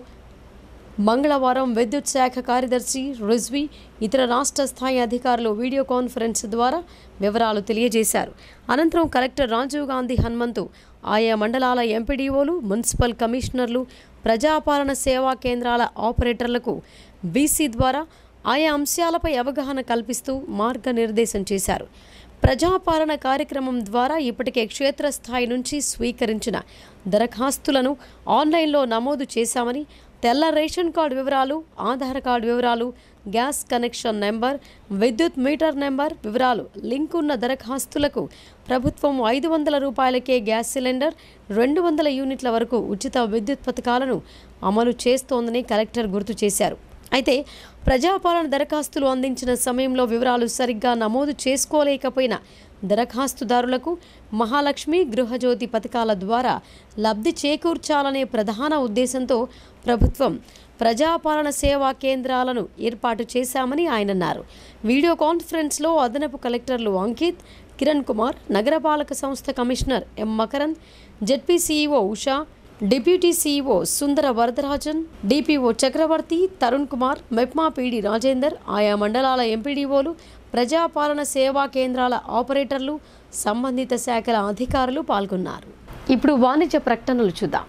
మంగళవారం విద్యుత్ శాఖ కార్యదర్శి రిజ్వీ ఇతర రాష్ట్ర స్థాయి అధికారులు వీడియో కాన్ఫరెన్స్ ద్వారా వివరాలు తెలియజేశారు అనంతరం కలెక్టర్ రాజీవ్ గాంధీ హనుమంతు ఆయా మండలాల ఎంపీడీఓలు మున్సిపల్ కమిషనర్లు ప్రజాపాలన సేవా కేంద్రాల ఆపరేటర్లకు బీసీ ద్వారా ఆయా అంశాలపై అవగాహన కల్పిస్తూ మార్గనిర్దేశం చేశారు ప్రజాపాలన కార్యక్రమం ద్వారా ఇప్పటికే క్షేత్రస్థాయి నుంచి స్వీకరించిన దరఖాస్తులను ఆన్లైన్లో నమోదు చేశామని తెల్ల రేషన్ కార్డు వివరాలు ఆధార్ కార్డు వివరాలు గ్యాస్ కనెక్షన్ నెంబర్ విద్యుత్ మీటర్ నెంబర్ వివరాలు లింక్ ఉన్న దరఖాస్తులకు ప్రభుత్వం ఐదు వందల రూపాయలకే గ్యాస్ సిలిండర్ రెండు వందల యూనిట్ల వరకు ఉచిత విద్యుత్ పథకాలను అమలు చేస్తోందని కలెక్టర్ గుర్తు చేశారు అయితే ప్రజాపాలన దరఖాస్తులు అందించిన సమయంలో వివరాలు సరిగ్గా నమోదు చేసుకోలేకపోయిన దరఖాస్తుదారులకు మహాలక్ష్మి గృహజ్యోతి పథకాల ద్వారా లబ్ధి చేకూర్చాలనే ప్రధాన ఉద్దేశంతో ప్రభుత్వం ప్రజాపాలన సేవా కేంద్రాలను ఏర్పాటు చేశామని ఆయన అన్నారు వీడియో కాన్ఫరెన్స్లో అదనపు కలెక్టర్లు అంకిత్ కిరణ్ కుమార్ నగరపాలక సంస్థ commissioner M Makarand ZP CEO Usha deputy CEO Sundara Varadarajan DPO Chakravarthi Tarun Kumar MEPMA PD Rajender ఆయా మండలాల ఎంపీడీఓలు ప్రజాపాలన సేవా కేంద్రాల ఆపరేటర్లు సంబంధిత శాఖల అధికారులు పాల్గొన్నారు ఇప్పుడు వాణిజ్య ప్రకటనలు చూద్దాం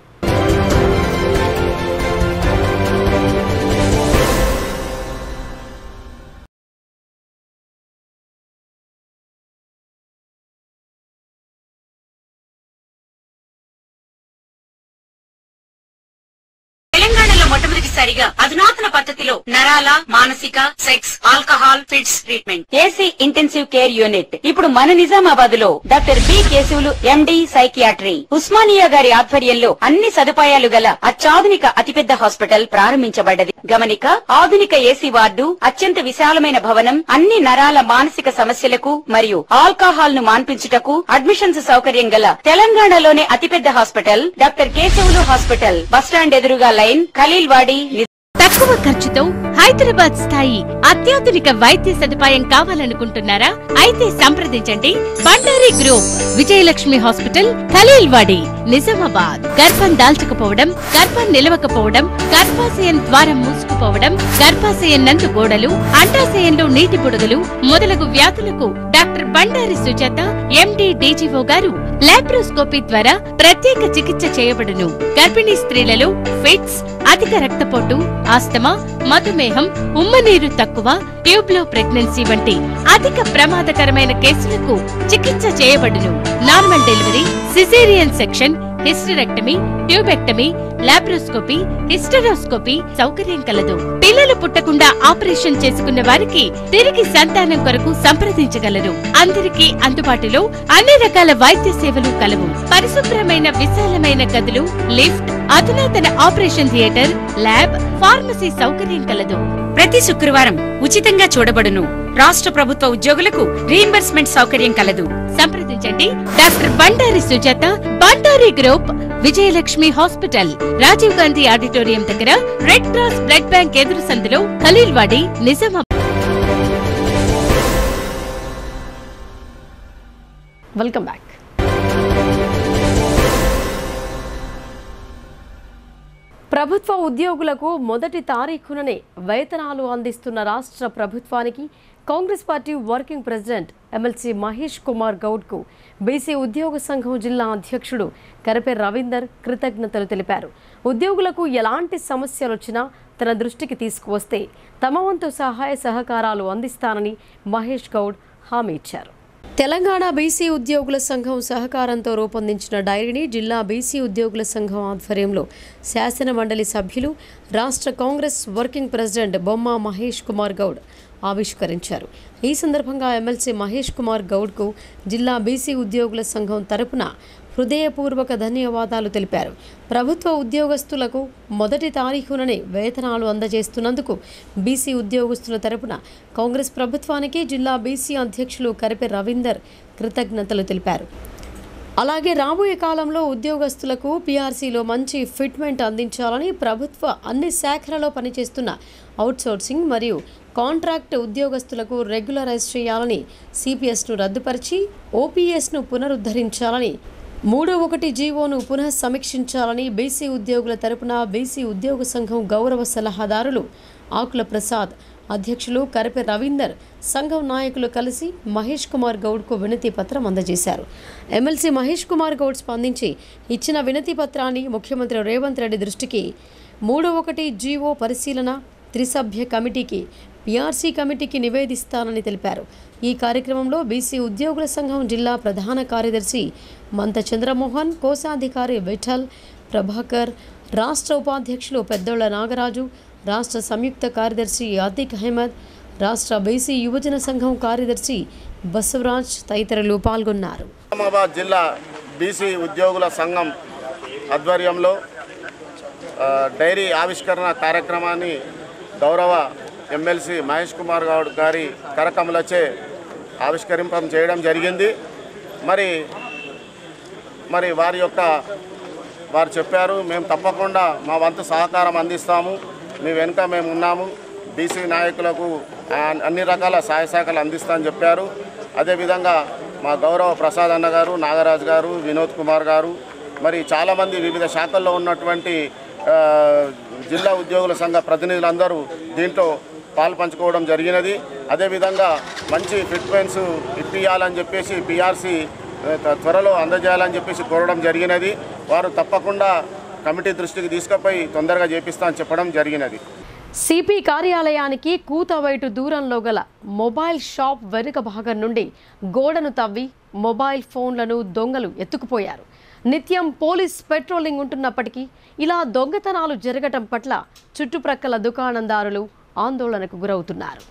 తెలంగాణలో మొట్టమొదటిసారిగా అధునాతన పద్ధతిలో నరాల మానసిక sex alcohol fits treatment AC intensive care unit ఇప్పుడు మన నిజామాబాద్ లో doctor B Keshavulu MD psychiatry Osmania గారి ఆధ్వర్యంలో అన్ని సదుపాయాలు గల అత్యాధునిక అతిపెద్ద హాస్పిటల్ ప్రారంభించబడ్డది గమనిక ఆధునిక ఏసీ వార్డు అత్యంత విశాలమైన భవనం అన్ని నరాల మానసిక సమస్యలకు మరియు ఆల్కహాల్ ను మాన్పించుటకు అడ్మిషన్స్ సౌకర్యం గల తెలంగాణలోనే అతిపెద్ద hospital doctor Keshavulu hospital bus stand ఎదురుగా లైన్ ఖలీల్ వాడి తక్కువ ఖర్చుతో హైదరాబాద్ స్థాయి అత్యాధునిక వైద్య సదుపాయం కావాలనుకుంటున్నారా అయితే సంప్రదించండి బండారి గ్రూప్ విజయలక్ష్మి హాస్పిటల్ ఖలీల్వాడి నిజామాబాద్ గర్భం దాల్చకపోవడం గర్భం నిలవకపోవడం గర్భాశయం ద్వారం మూసుకుపోవడం గర్భాశయం నందు గోడలు అండాశయంలో నీటి బుడగలు మొదలగు వ్యాధులకు doctor Bandari Sujatha MD DGO గారు లాప్రోస్కోపీ ద్వారా ప్రత్యేక చికిత్స చేయబడును గర్భిణీ స్త్రీలలో ఫిట్స్ అధిక రక్తపోటు ఆస్తమా మధుమేహం ఉమ్మనీరు తక్కువ ట్యూబ్లో ప్రెగ్నెన్సీ వంటి అధిక ప్రమాదకరమైన కేసులకు చికిత్స చేయబడును normal delivery caesarean section hysterectomy tubectomy laparoscopy hysteroscopy సౌకర్యం కలదు పిల్లలు పుట్టకుండా ఆపరేషన్ చేసుకున్న వారికి తిరిగి సంతానం కొరకు సంప్రదించగలరు అందరికీ అందుబాటులో అన్ని రకాల వైద్య సేవలు కలవు పరిశుభ్రమైన విశాలమైన గదులు లిఫ్ట్ అధునాతన ఆపరేషన్ థియేటర్ ల్యాబ్ ఫార్మసీ సౌకర్యం కలదు ప్రతి శుక్రవారం ఉచితంగా చూడబడును రాష్ట్ర ప్రభుత్వ ఉద్యోగులకు రీయింబర్స్మెంట్ సౌకర్యం కలదు సంప్రదించండి doctor Bandari Sujatha Bandari group Vijayalakshmi hospital Rajiv Gandhi auditorium దగ్గర రెడ్ క్రాస్ బ్లడ్ బ్యాంక్ ఎదురు సందులో ఖలీల్వాడి నిజామాబాద్ వెల్కమ్ బ్యాక్ ప్రభుత్వ ఉద్యోగులకు మొదటి తారీఖుననే వేతనాలు అందిస్తున్న రాష్ట్ర ప్రభుత్వానికి Congress party working president MLC Mahesh Kumar గౌడ్కు బీసీ ఉద్యోగ సంఘం జిల్లా అధ్యక్షుడు కరపే రవీందర్ కృతజ్ఞతలు తెలిపారు ఉద్యోగులకు ఎలాంటి సమస్యలు వచ్చినా తన దృష్టికి తీసుకువస్తే తమ వంతు సహాయ సహకారాలు అందిస్తానని మహేష్ గౌడ్ హామీ ఇచ్చారు తెలంగాణ బీసీ ఉద్యోగుల సంఘం సహకారంతో రూపొందించిన డైరీని జిల్లా బీసీ ఉద్యోగుల సంఘం ఆధ్వర్యంలో శాసన మండలి సభ్యులు రాష్ట్ర కాంగ్రెస్ వర్కింగ్ ప్రెసిడెంట్ బొమ్మ మహేష్ కుమార్ గౌడ్ ఆవిష్కరించారు ఈ సందర్భంగా ఎమ్మెల్సీ మహేష్ కుమార్ గౌడ్కు జిల్లా బీసీ ఉద్యోగుల సంఘం తరపున హృదయపూర్వక ధన్యవాదాలు తెలిపారు ప్రభుత్వ ఉద్యోగస్తులకు మొదటి తారీఖుననే వేతనాలు అందజేస్తున్నందుకు బీసీ ఉద్యోగస్తుల తరపున కాంగ్రెస్ ప్రభుత్వానికి జిల్లా బీసీ అధ్యక్షులు కరిపె రవీందర్ కృతజ్ఞతలు తెలిపారు అలాగే రాబోయే కాలంలో ఉద్యోగస్తులకు పీఆర్సీలో మంచి ఫిట్మెంట్ అందించాలని ప్రభుత్వ అన్ని శాఖలలో పనిచేస్తున్న అవుట్సోర్సింగ్ మరియు కాంట్రాక్ట్ ఉద్యోగస్తులకు రెగ్యులరైజ్ చేయాలని సిపిఎస్ను రద్దుపరిచి ఓపీఎస్ను పునరుద్ధరించాలని మూడో ఒకటి జీవోను పునః సమీక్షించాలని బీసీ ఉద్యోగుల తరపున బీసీ ఉద్యోగ సంఘం గౌరవ సలహాదారులు ఆకుల ప్రసాద్ అధ్యక్షులు కరిపె రవీందర్ సంఘం నాయకులు కలిసి మహేష్ కుమార్ గౌడ్కు వినతి పత్రం అందజేశారు ఎమ్మెల్సీ మహేష్ కుమార్ గౌడ్ స్పందించి ఇచ్చిన వినతి పత్రాన్ని ముఖ్యమంత్రి రేవంత్ రెడ్డి దృష్టికి మూడో ఒకటి జీవో పరిశీలన త్రిసభ్య కమిటీకి పీఆర్సీ కమిటీకి నివేదిస్తానని తెలిపారు ఈ కార్యక్రమంలో బీసీ ఉద్యోగుల సంఘం జిల్లా ప్రధాన కార్యదర్శి మంత చంద్రమోహన్ కోశాధికారి విఠల్ ప్రభాకర్ రాష్ట్ర ఉపాధ్యక్షులు పెద్దోళ్ల నాగరాజు రాష్ట్ర సంయుక్త కార్యదర్శి ఆతిక్ అహ్మద్ రాష్ట్ర బీసీ యువజన సంఘం కార్యదర్శి బసవరాజ్ తదితరులు పాల్గొన్నారు నిజామాబాద్ జిల్లా బీసీ ఉద్యోగుల సంఘం ఆధ్వర్యంలో ఆ, డైరీ ఆవిష్కరణ కార్యక్రమాన్ని గౌరవ ఎమ్మెల్సీ మహేష్ కుమార్ గౌడ్ గారి కరకములచే ఆవిష్కరింపం చేయడం జరిగింది మరి మరి వారి యొక్క వారు చెప్పారు మేము తప్పకుండా మా వంతు సహకారం అందిస్తాము మీ వెనుక మేము ఉన్నాము బీసీ నాయకులకు ఆ, అన్ని రకాల సహాయ శాఖలు అందిస్తామని చెప్పారు అదేవిధంగా మా గౌరవ ప్రసాద్ అన్న గారు నాగరాజు గారు వినోద్ కుమార్ గారు మరి చాలామంది వివిధ శాఖల్లో ఉన్నటువంటి ఆ, జిల్లా ఉద్యోగుల సంఘ ప్రతినిధులందరూ దీంట్లో పాలు పంచుకోవడం జరిగినది అదేవిధంగా మంచి ఫిట్మెంట్స్ ఇప్పియాలని చెప్పేసి పిఆర్సీ త్వరలో అందజేయాలని చెప్పేసి కోరడం జరిగినది వారు తప్పకుండా కమిటీ దృష్టికి తీసుకుపోయి తొందరగా చేపిస్తామని చెప్పడం జరిగినది సిపి కార్యాలయానికి కూతవైటు దూరంలో గల మొబైల్ షాప్ వెనుక భాగం నుండి గోడను తవ్వి మొబైల్ ఫోన్లను దొంగలు ఎత్తుకుపోయారు నిత్యం పోలీస్ పెట్రోలింగ్ ఉంటున్నప్పటికీ ఇలా దొంగతనాలు జరగటం పట్ల చుట్టుప్రక్కల దుకాణందారులు ఆందోళనకు గురవుతున్నారు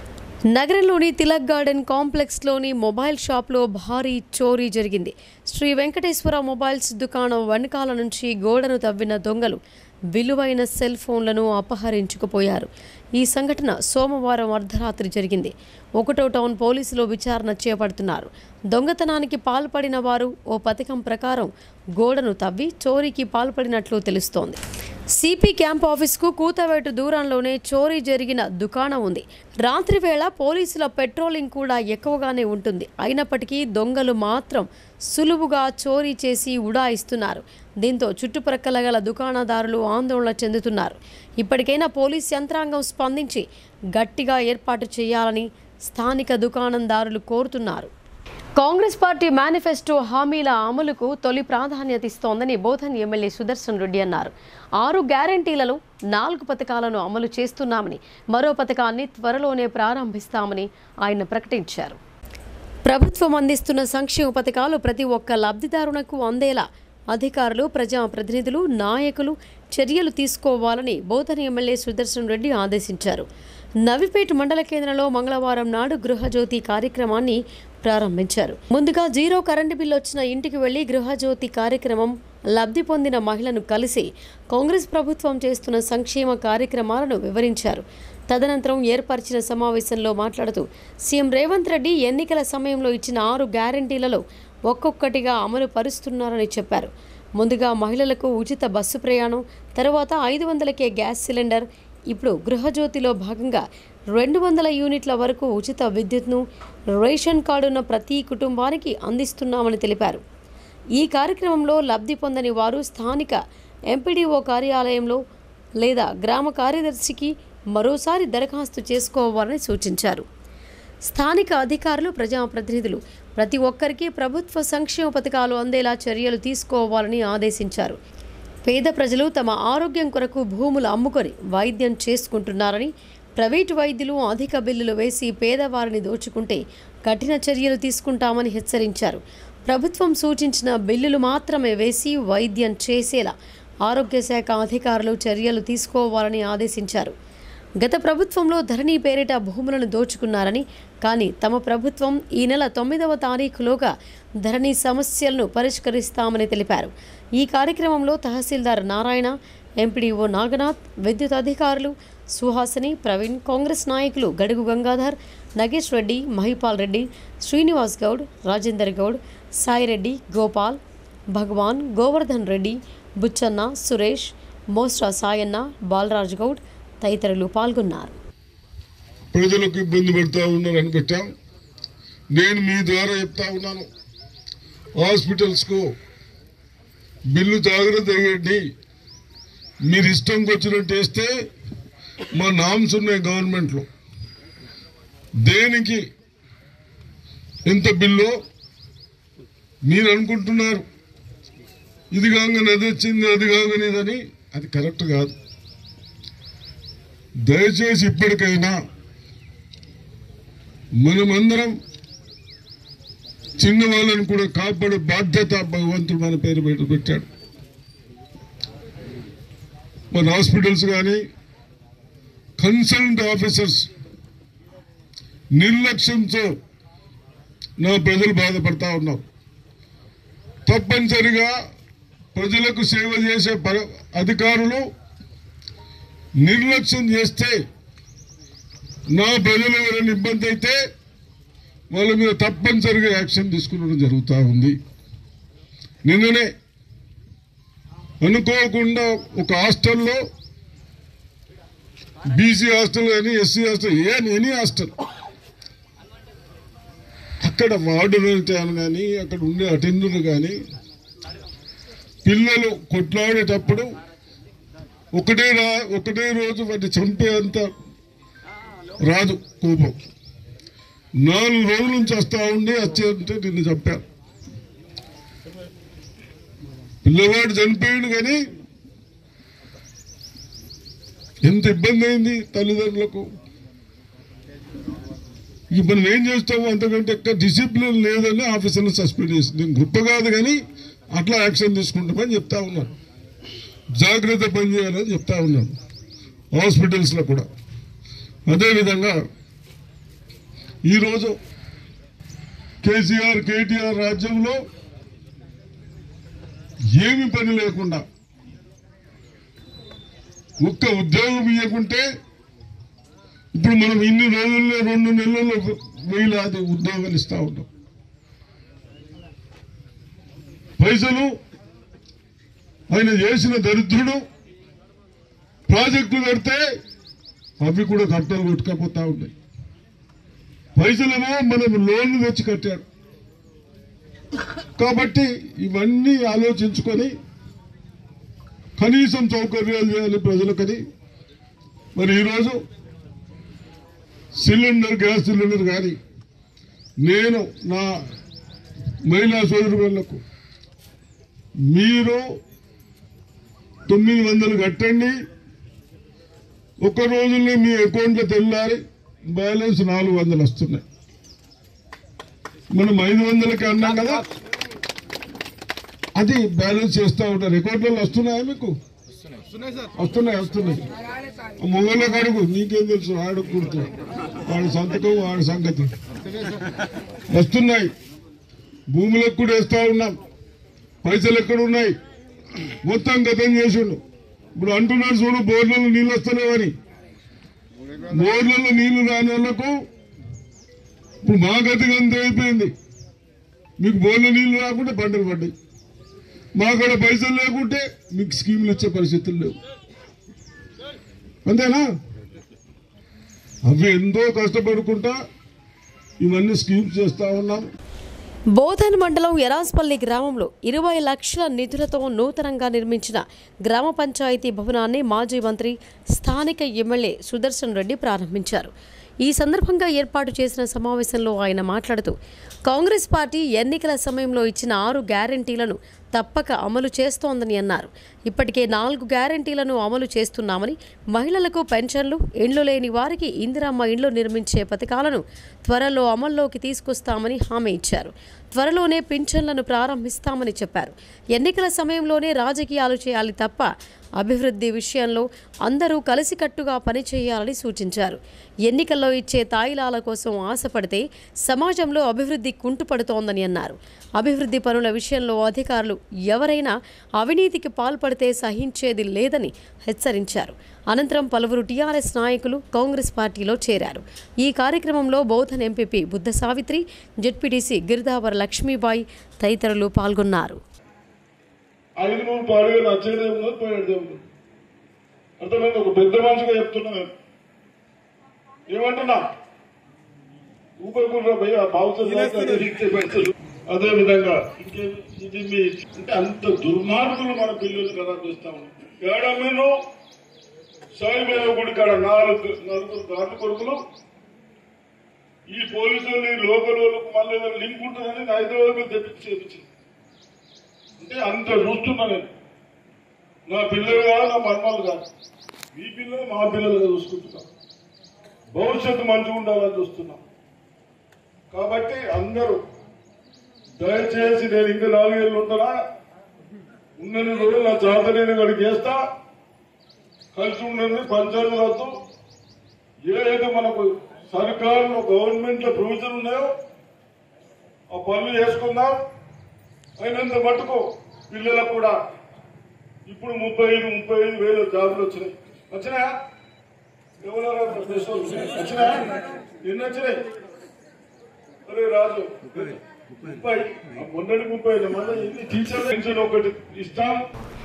నగరంలోని తిలక్ గార్డెన్ కాంప్లెక్స్లోని మొబైల్ షాప్లో భారీ చోరీ జరిగింది శ్రీ వెంకటేశ్వర మొబైల్స్ దుకాణం వెనకాల నుంచి గోడను తవ్విన దొంగలు విలువైన సెల్ ఫోన్లను అపహరించుకుపోయారు ఈ సంఘటన సోమవారం అర్ధరాత్రి జరిగింది ఒకటో టౌన్ పోలీసులు విచారణ చేపడుతున్నారు దొంగతనానికి పాల్పడిన వారు ఓ పథకం ప్రకారం గోడను తవ్వి చోరీకి పాల్పడినట్లు తెలుస్తోంది సిపి క్యాంప్ ఆఫీస్కు కూతవేటు దూరంలోనే చోరీ జరిగిన దుకాణం ఉంది రాత్రి వేళ పోలీసుల పెట్రోలింగ్ కూడా ఎక్కువగానే ఉంటుంది అయినప్పటికీ దొంగలు మాత్రం సులువుగా చోరీ చేసి ఉడాయిస్తున్నారు దీంతో చుట్టుప్రక్కల గల దుకాణదారులు ఆందోళన చెందుతున్నారు ఇప్పటికైనా పోలీస్ యంత్రాంగం స్పందించి గట్టిగా ఏర్పాటు చేయాలని స్థానిక దుకాణందారులు కోరుతున్నారు కాంగ్రెస్ పార్టీ మేనిఫెస్టో హామీల అమలుకు తొలి ప్రాధాన్యత ఇస్తోందని బోధన్ ఎమ్మెల్యే సుదర్శన్ రెడ్డి అన్నారు ఆరు గ్యారంటీలలో నాలుగు పథకాలను అమలు చేస్తున్నామని మరో పథకాన్ని త్వరలోనే ప్రారంభిస్తామని ఆయన ప్రకటించారు ప్రభుత్వం అందిస్తున్న సంక్షేమ పథకాలు ప్రతి ఒక్క లబ్ధిదారునకు అందేలా అధికారులు ప్రజాప్రతినిధులు నాయకులు చర్యలు తీసుకోవాలని బోధన ఎమ్మెల్యే సుదర్శన్ రెడ్డి ఆదేశించారు నవిపేట మండల కేంద్రంలో మంగళవారం నాడు గృహజ్యోతి కార్యక్రమాన్ని ప్రారంభించారు ముందుగా జీరో కరెంటు బిల్లు వచ్చిన ఇంటికి వెళ్లి గృహజ్యోతి కార్యక్రమం లబ్ధి పొందిన మహిళను కలిసి కాంగ్రెస్ ప్రభుత్వం చేస్తున్న సంక్షేమ కార్యక్రమాలను వివరించారు తదనంతరం ఏర్పరిచిన సమావేశంలో మాట్లాడుతూ సీఎం రేవంత్ రెడ్డి ఎన్నికల సమయంలో ఇచ్చిన ఆరు గ్యారంటీలలో ఒక్కొక్కటిగా అమలు పరుస్తున్నారని చెప్పారు ముందుగా మహిళలకు ఉచిత బస్సు ప్రయాణం తర్వాత ఐదు వందలకే గ్యాస్ సిలిండర్ ఇప్పుడు గృహజ్యోతిలో భాగంగా రెండు వందల యూనిట్ల వరకు ఉచిత విద్యుత్ను రేషన్ కార్డున్న ప్రతి కుటుంబానికి అందిస్తున్నామని తెలిపారు ఈ కార్యక్రమంలో లబ్ధి పొందని వారు స్థానిక ఎంపీడీఓ కార్యాలయంలో లేదా గ్రామ కార్యదర్శికి మరోసారి దరఖాస్తు చేసుకోవాలని సూచించారు స్థానిక అధికారులు ప్రజాప్రతినిధులు ప్రతి ఒక్కరికి ప్రభుత్వ సంక్షేమ పథకాలు అందేలా చర్యలు తీసుకోవాలని ఆదేశించారు పేద ప్రజలు తమ ఆరోగ్యం కొరకు భూములు అమ్ముకొని వైద్యం చేసుకుంటున్నారని ప్రైవేటు వైద్యులు అధిక బిల్లులు వేసి పేదవారిని దోచుకుంటే కఠిన చర్యలు తీసుకుంటామని హెచ్చరించారు ప్రభుత్వం సూచించిన బిల్లులు మాత్రమే వేసి వైద్యం చేసేలా ఆరోగ్య శాఖ అధికారులు చర్యలు తీసుకోవాలని ఆదేశించారు గత ప్రభుత్వంలో ధరణి పేరిట భూములను దోచుకున్నారని కానీ తమ ప్రభుత్వం ఈ నెల తొమ్మిదవ తారీఖులోగా ధరణి సమస్యలను పరిష్కరిస్తామని తెలిపారు ఈ కార్యక్రమంలో తహసీల్దార్ నారాయణ ఎంపీడీఓ నాగనాథ్ విద్యుత్ అధికారులు సుహాసిని ప్రవీణ్ కాంగ్రెస్ నాయకులు గడుగు గంగాధర్ నగేష్ రెడ్డి మహిపాల్ రెడ్డి శ్రీనివాస్ గౌడ్ రాజేందర్ గౌడ్ సాయిరెడ్డి గోపాల్ భగవాన్ గోవర్ధన్ రెడ్డి బుచ్చన్న సురేష్ మోస్రా సాయన్న బాలరాజ్ గౌడ్ తదితరులు పాల్గొన్నారు ప్రజలకు ఇబ్బంది పెడతా ఉన్నారని పెట్టాం నేను మీ ద్వారా చెప్తా ఉన్నాను హాస్పిటల్స్కు బిల్లు జాగ్రత్త వేయండి మీరు ఇష్టంకి వచ్చినట్టు వేస్తే మా నామ్స్ ఉన్నాయి గవర్నమెంట్లో దేనికి ఎంత బిల్లు మీరు అనుకుంటున్నారు ఇది కాగానే అది వచ్చింది అది కాగానే ఇదని అది కరెక్ట్ కాదు దయచేసి ఇప్పటికైనా మనమందరం చిన్న వాళ్ళని కూడా కాపాడే బాధ్యత భగవంతుడు మన పేరు పెట్టి పెట్టాడు మన హాస్పిటల్స్ కానీ కన్సల్ట్ ఆఫీసర్స్ నిర్లక్ష్యంతో నా ప్రజలు బాధపడతా ఉన్నారు తప్పనిసరిగా ప్రజలకు సేవ చేసే పర- అధికారులు నిర్లక్ష్యం చేస్తే నా ప్రజలు ఎవరైనా ఇబ్బంది అయితే వాళ్ళ మీద తప్పనిసరిగా యాక్షన్ తీసుకునడం జరుగుతూ ఉంది నిన్ననే అనుకోకుండా ఒక హాస్టల్లో బీసీ హాస్టల్ కానీ ఎస్సీ హాస్టల్ ఏ ఎనీ హాస్టల్ అక్కడ వార్డులు కానీ అక్కడ ఉండే అటెండర్లు కానీ పిల్లలు కొట్లాడేటప్పుడు ఒకటే రా ఒకటే రోజు వాటిని చంపేంత రాదు కోపం నాలుగు రోజుల నుంచి వస్తా ఉండి వచ్చేంటే నిన్ను చంపారు పిల్లవాడు చనిపోయాడు కానీ ఎంత ఇబ్బంది అయింది తల్లిదండ్రులకు ఇక మనం ఏం చేస్తాము అంతకంటే ఎక్కువ డిసిప్లిన్ లేదని ఆఫీసర్ని సస్పెండ్ చేసి నేను గొప్ప కాదు కానీ అట్లా యాక్షన్ తీసుకుంటామని చెప్తా ఉన్నాను జాగ్రత్త పని చేయాలని చెప్తా ఉన్నాను హాస్పిటల్స్లో కూడా అదేవిధంగా ఈరోజు కేసీఆర్ కేటీఆర్ రాజ్యంలో ఏమి పని లేకుండా ఒక్క ఉద్యోగం ఇవ్వకుంటే ఇప్పుడు మనం ఇన్ని రోజుల్లో రెండు నెలల్లో వేలాది ఉద్యోగాలు ఇస్తా ఉంటాం పైసలు ఆయన చేసిన దరిద్రుడు ప్రాజెక్టులు కడితే అవి కూడా కట్టలు కొట్టుకపోతా ఉన్నాయి పైసలేమో మనం లోన్లు తెచ్చి కట్టాడు కాబట్టి ఇవన్నీ ఆలోచించుకొని కనీసం సౌకర్యాలు చేయాలి ప్రజలకని మరి ఈరోజు సిలిండర్ గ్యాస్ సిలిండర్ కానీ నేను నా మహిళా సోదరులకు మీరు తొమ్మిది వందలు కట్టండి ఒక రోజుల్లో మీ అకౌంట్లో తెల్లారి బ్యాలెన్స్ నాలుగు వందలు వస్తున్నాయి మనం ఐదు వందలకి అన్నాం కదా అది బ్యాలెన్స్ చేస్తూ ఉంటారు రికార్డులలో వస్తున్నాయా మీకు వస్తున్నాయి వస్తున్నాయి మొగళ్ళకి అడుగు నీకేం తెలుసు ఆడు కుడుతు వాడి సంతకం వాడి సంగతి వస్తున్నాయి భూములకు కూడా వేస్తా ఉన్నాం పైసలు ఎక్కడ ఉన్నాయి మొత్తం గతం చేసిండు ఇప్పుడు అంటున్నాడు చూడు బోర్లలో నీళ్ళు వస్తలేవని బోర్లలో నీళ్లు రాని వాళ్ళకు ఇప్పుడు మా గతికి అంత అయిపోయింది మీకు బోర్ల నీళ్లు రాకుంటే పంటలు పడ్డాయి మాకాడ పైసలు లేకుంటే మీకు స్కీములు ఇచ్చే పరిస్థితులు లేవు అంతేనా అవి ఎంతో కష్టపడుకుంటా ఇవన్నీ స్కీమ్స్ చేస్తా ఉన్నాం బోధన్ మండలం ఎరాస్పల్లి గ్రామంలో ఇరవై లక్షల నిధులతో నూతనంగా నిర్మించిన గ్రామ పంచాయతీ భవనాన్ని మాజీ మంత్రి స్థానిక ఎమ్మెల్యే సుదర్శన్ రెడ్డి ప్రారంభించారు ఈ సందర్భంగా ఏర్పాటు చేసిన సమావేశంలో ఆయన మాట్లాడుతూ కాంగ్రెస్ పార్టీ ఎన్నికల సమయంలో ఇచ్చిన ఆరు గ్యారంటీలను తప్పక అమలు చేస్తోందని అన్నారు ఇప్పటికే నాలుగు గ్యారంటీలను అమలు చేస్తున్నామని మహిళలకు పెన్షన్లు ఇండ్లు లేని వారికి ఇందిరమ్మ ఇండ్లు నిర్మించే పథకాలను త్వరలో అమల్లోకి తీసుకొస్తామని హామీ ఇచ్చారు త్వరలోనే పింఛన్లను ప్రారంభిస్తామని చెప్పారు ఎన్నికల సమయంలోనే రాజకీయాలు చేయాలి తప్ప అభివృద్ధి విషయంలో అందరూ కలిసికట్టుగా పనిచేయాలని సూచించారు ఎన్నికల్లో ఇచ్చే తాయిలాల కోసం ఆశపడితే సమాజంలో అభివృద్ధి కుంటుపడుతోందని అన్నారు అభివృద్ధి పనుల విషయంలో అధికారులు ఎవరైనా అవినీతికి పాల్పడితే సహించేది లేదని హెచ్చరించారు అనంతరం పలువురు టీఆర్ఎస్ నాయకులు కాంగ్రెస్ పార్టీలో చేరారు ఈ కార్యక్రమంలో బోధన్ ఎంపీపీ బుద్ధ సావిత్రి జెడ్పీటీసీ గిరిదావర లక్ష్మీబాయి తదితరులు పాల్గొన్నారు ఐదు నూరు పాడుగా నచ్చేదే ఉన్నది పోయేదే ఉన్నది అర్థమైంది ఒక పెద్ద మనిషిగా చెప్తున్నా నేను ఏమంటున్నా ఊపకుండా పోయి ఆ బావుతుంది అదే విధంగా ఇంకే ఇది మీ అంటే అంత దుర్మార్గులు మన పిల్లలు ఖరాబ్ చేస్తా ఉన్నాం ఏడమేను సాయిబాబా గుడి కాడ నాలుగు నలుగురు గాంధీ కొడుకులు ఈ పోలీసులు లోకల్ వాళ్ళకు మళ్ళీ ఏదైనా లింక్ ఉంటుందని హైదరాబాద్ తెప్పించి చేపించింది అంటే అంత చూస్తున్నా నేను నా పిల్లలు కాదు నా మర్మాలు కాదు మీ పిల్లలు మా పిల్లలుగా చూసుకుంటున్నా భవిష్యత్తు మంచిగా ఉండాలని చూస్తున్నా కాబట్టి అందరూ దయచేసి నేను ఇంకా నాలుగేళ్ళు ఉంటానా ఉన్నన్ని రోజులు నా చేత నేను ఇక్కడికి చేస్తా కలిసి ఉండండి పంచాయతీ వద్దు ఏదైతే మనకు సర్కారులో గవర్నమెంట్ లో ప్రొవిజన్ ఉన్నాయో ఆ పనులు చేసుకుందాం అయినంత మటుకు పిల్లలకు కూడా ఇప్పుడు ముప్పై ఐదు ముప్పై ఐదు వేల జాబులు వచ్చినాయి వచ్చినాయా ఎవరెవరు వచ్చినాయా ఎన్ని వచ్చినాయి అరే రాజు ముప్పై ఆ మొన్నటి ముప్పై ఐదు మళ్ళీ ఎన్ని టీచర్ పెన్షన్ ఒకటి ఇస్తాం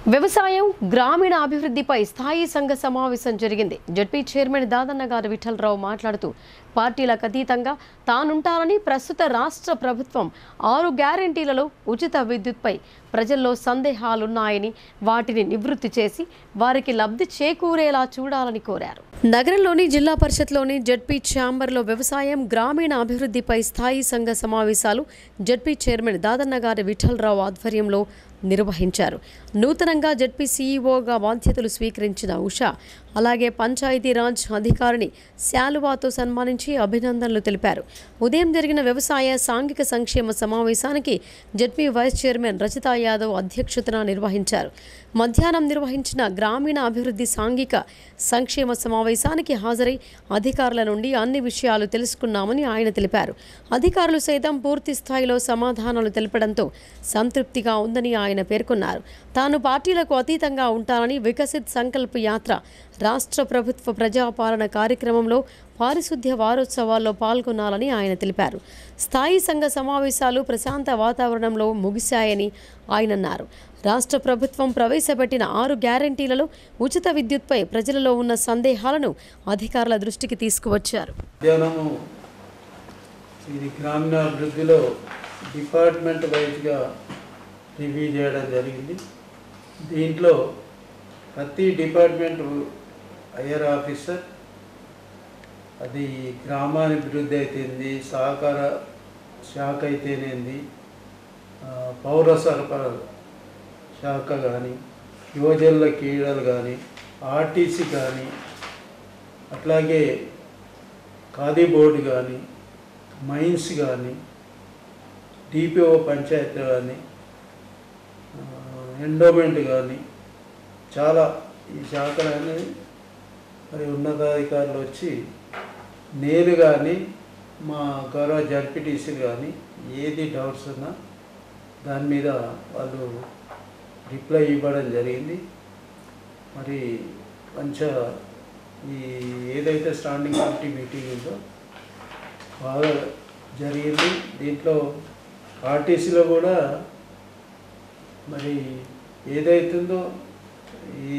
వ్యవసాయం గ్రామీణ అభివృద్ధిపై స్థాయి సంఘ సమావేశం జరిగింది జడ్పీ చైర్మన్ దాదన్న గారు విఠలరావు మాట్లాడుతూ పార్టీలకు అతీతంగా తానుంటానని ప్రస్తుత రాష్ట్ర ప్రభుత్వం ఆరు గ్యారంటీలలో ఉచిత విద్యుత్పై ప్రజల్లో సందేహాలున్నాయని వాటిని నివృత్తి చేసి వారికి లబ్ధి చేకూరేలా చూడాలని కోరారు నగరంలోని జిల్లా పరిషత్లోని జడ్పీ ఛాంబర్లో వ్యవసాయం గ్రామీణ అభివృద్ధిపై స్థాయి సంఘ సమావేశాలు జడ్పీ చైర్మన్ దాదన్న గారి విఠలరావు ఆధ్వర్యంలో నిర్వహించారు నూతనంగా జడ్పీ సీఈఓగా బాధ్యతలు స్వీకరించిన ఉష అలాగే పంచాయతీరాజ్ అధికారిని శాలువాతో సన్మానించి అభినందనలు తెలిపారు ఉదయం జరిగిన వ్యవసాయ సాంఘిక సంక్షేమ సమావేశానికి ZP vice chairman Rachita Yadav అధ్యక్షతన నిర్వహించారు మధ్యాహ్నం నిర్వహించిన గ్రామీణ అభివృద్ధి సాంఘిక సంక్షేమ సమావేశానికి హాజరై అధికారుల నుండి అన్ని విషయాలు తెలుసుకున్నామని ఆయన తెలిపారు అధికారులు సైతం పూర్తి స్థాయిలో సమాధానాలు తెలపడంతో సంతృప్తిగా ఉందని ఆయన పేర్కొన్నారు తాను పార్టీలకు అతీతంగా ఉంటానని వికసిత్ సంకల్ప యాత్ర రాష్ట్ర ప్రభుత్వ ప్రజాపాలన కార్యక్రమంలో పారిశుద్ధ్య వారోత్సవాల్లో పాల్గొనాలని ఆయన తెలిపారు స్థాయి సంఘ సమావేశాలు ప్రశాంత వాతావరణంలో ముగిశాయని ఆయన అన్నారు రాష్ట్ర ప్రభుత్వం ప్రవేశపెట్టిన ఆరు గ్యారంటీలలో ఉచిత విద్యుత్పై ప్రజలలో ఉన్న సందేహాలను అధికారుల దృష్టికి తీసుకువచ్చారు మధ్యాహ్నము ఇది గ్రామీణాభివృద్ధిలో డిపార్ట్మెంట్ వైజ్గా రివ్యూ చేయడం జరిగింది దీంట్లో ప్రతి డిపార్ట్మెంట్ హయ్యర్ ఆఫీసర్ అది గ్రామాభివృద్ధి అయితేంది సహకార శాఖ అయితేనేంది ఆ, పౌర సరఫరా శాఖ కానీ యువజనుల క్రీడలు కానీ ఆర్టీసీ కానీ అట్లాగే ఖాదీ బోర్డు కానీ మైన్స్ కానీ డిపిఓ పంచాయతీ కానీ ఎండోమెంట్ కానీ చాలా ఈ శాఖలన్నీ మరి ఉన్నతాధికారులు వచ్చి నేను కానీ మా గౌరవ జడ్పీటీసీ కానీ ఏది డౌట్స్ ఉన్నా దాని మీద వాళ్ళు రిప్లై ఇవ్వడం జరిగింది మరి మంచిగా ఈ ఏదైతే స్టాండింగ్ కమిటీ మీటింగ్ ఉందో బాగా జరిగింది దీంట్లో ఆర్టీసీలో కూడా మరి ఏదైతుందో ఈ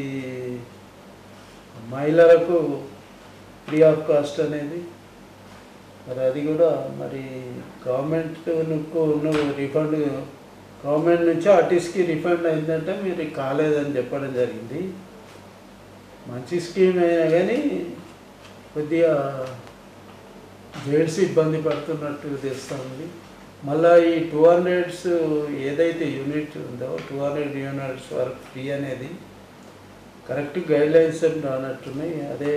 మహిళలకు ఫ్రీ ఆఫ్ కాస్ట్ అనేది మరి అది కూడా మరి గవర్నమెంట్ ఉన్న రిఫండ్ గవర్నమెంట్ నుంచి ఆర్టీసీకి రిఫండ్ అయిందంటే మీరు కాలేదని చెప్పడం జరిగింది మంచి స్కీమ్ అయినా కానీ కొద్దిగా జేడ్స్ ఇబ్బంది పడుతున్నట్టు తెలుస్తుంది మళ్ళీ ఈ టూ హండ్రెడ్స్ ఏదైతే యూనిట్ ఉందో టూ హండ్రెడ్ యూనిట్స్ వరకు ఫ్రీ అనేది కరెక్ట్ గైడ్ లైన్స్ ఏం రానట్టున్నాయి అదే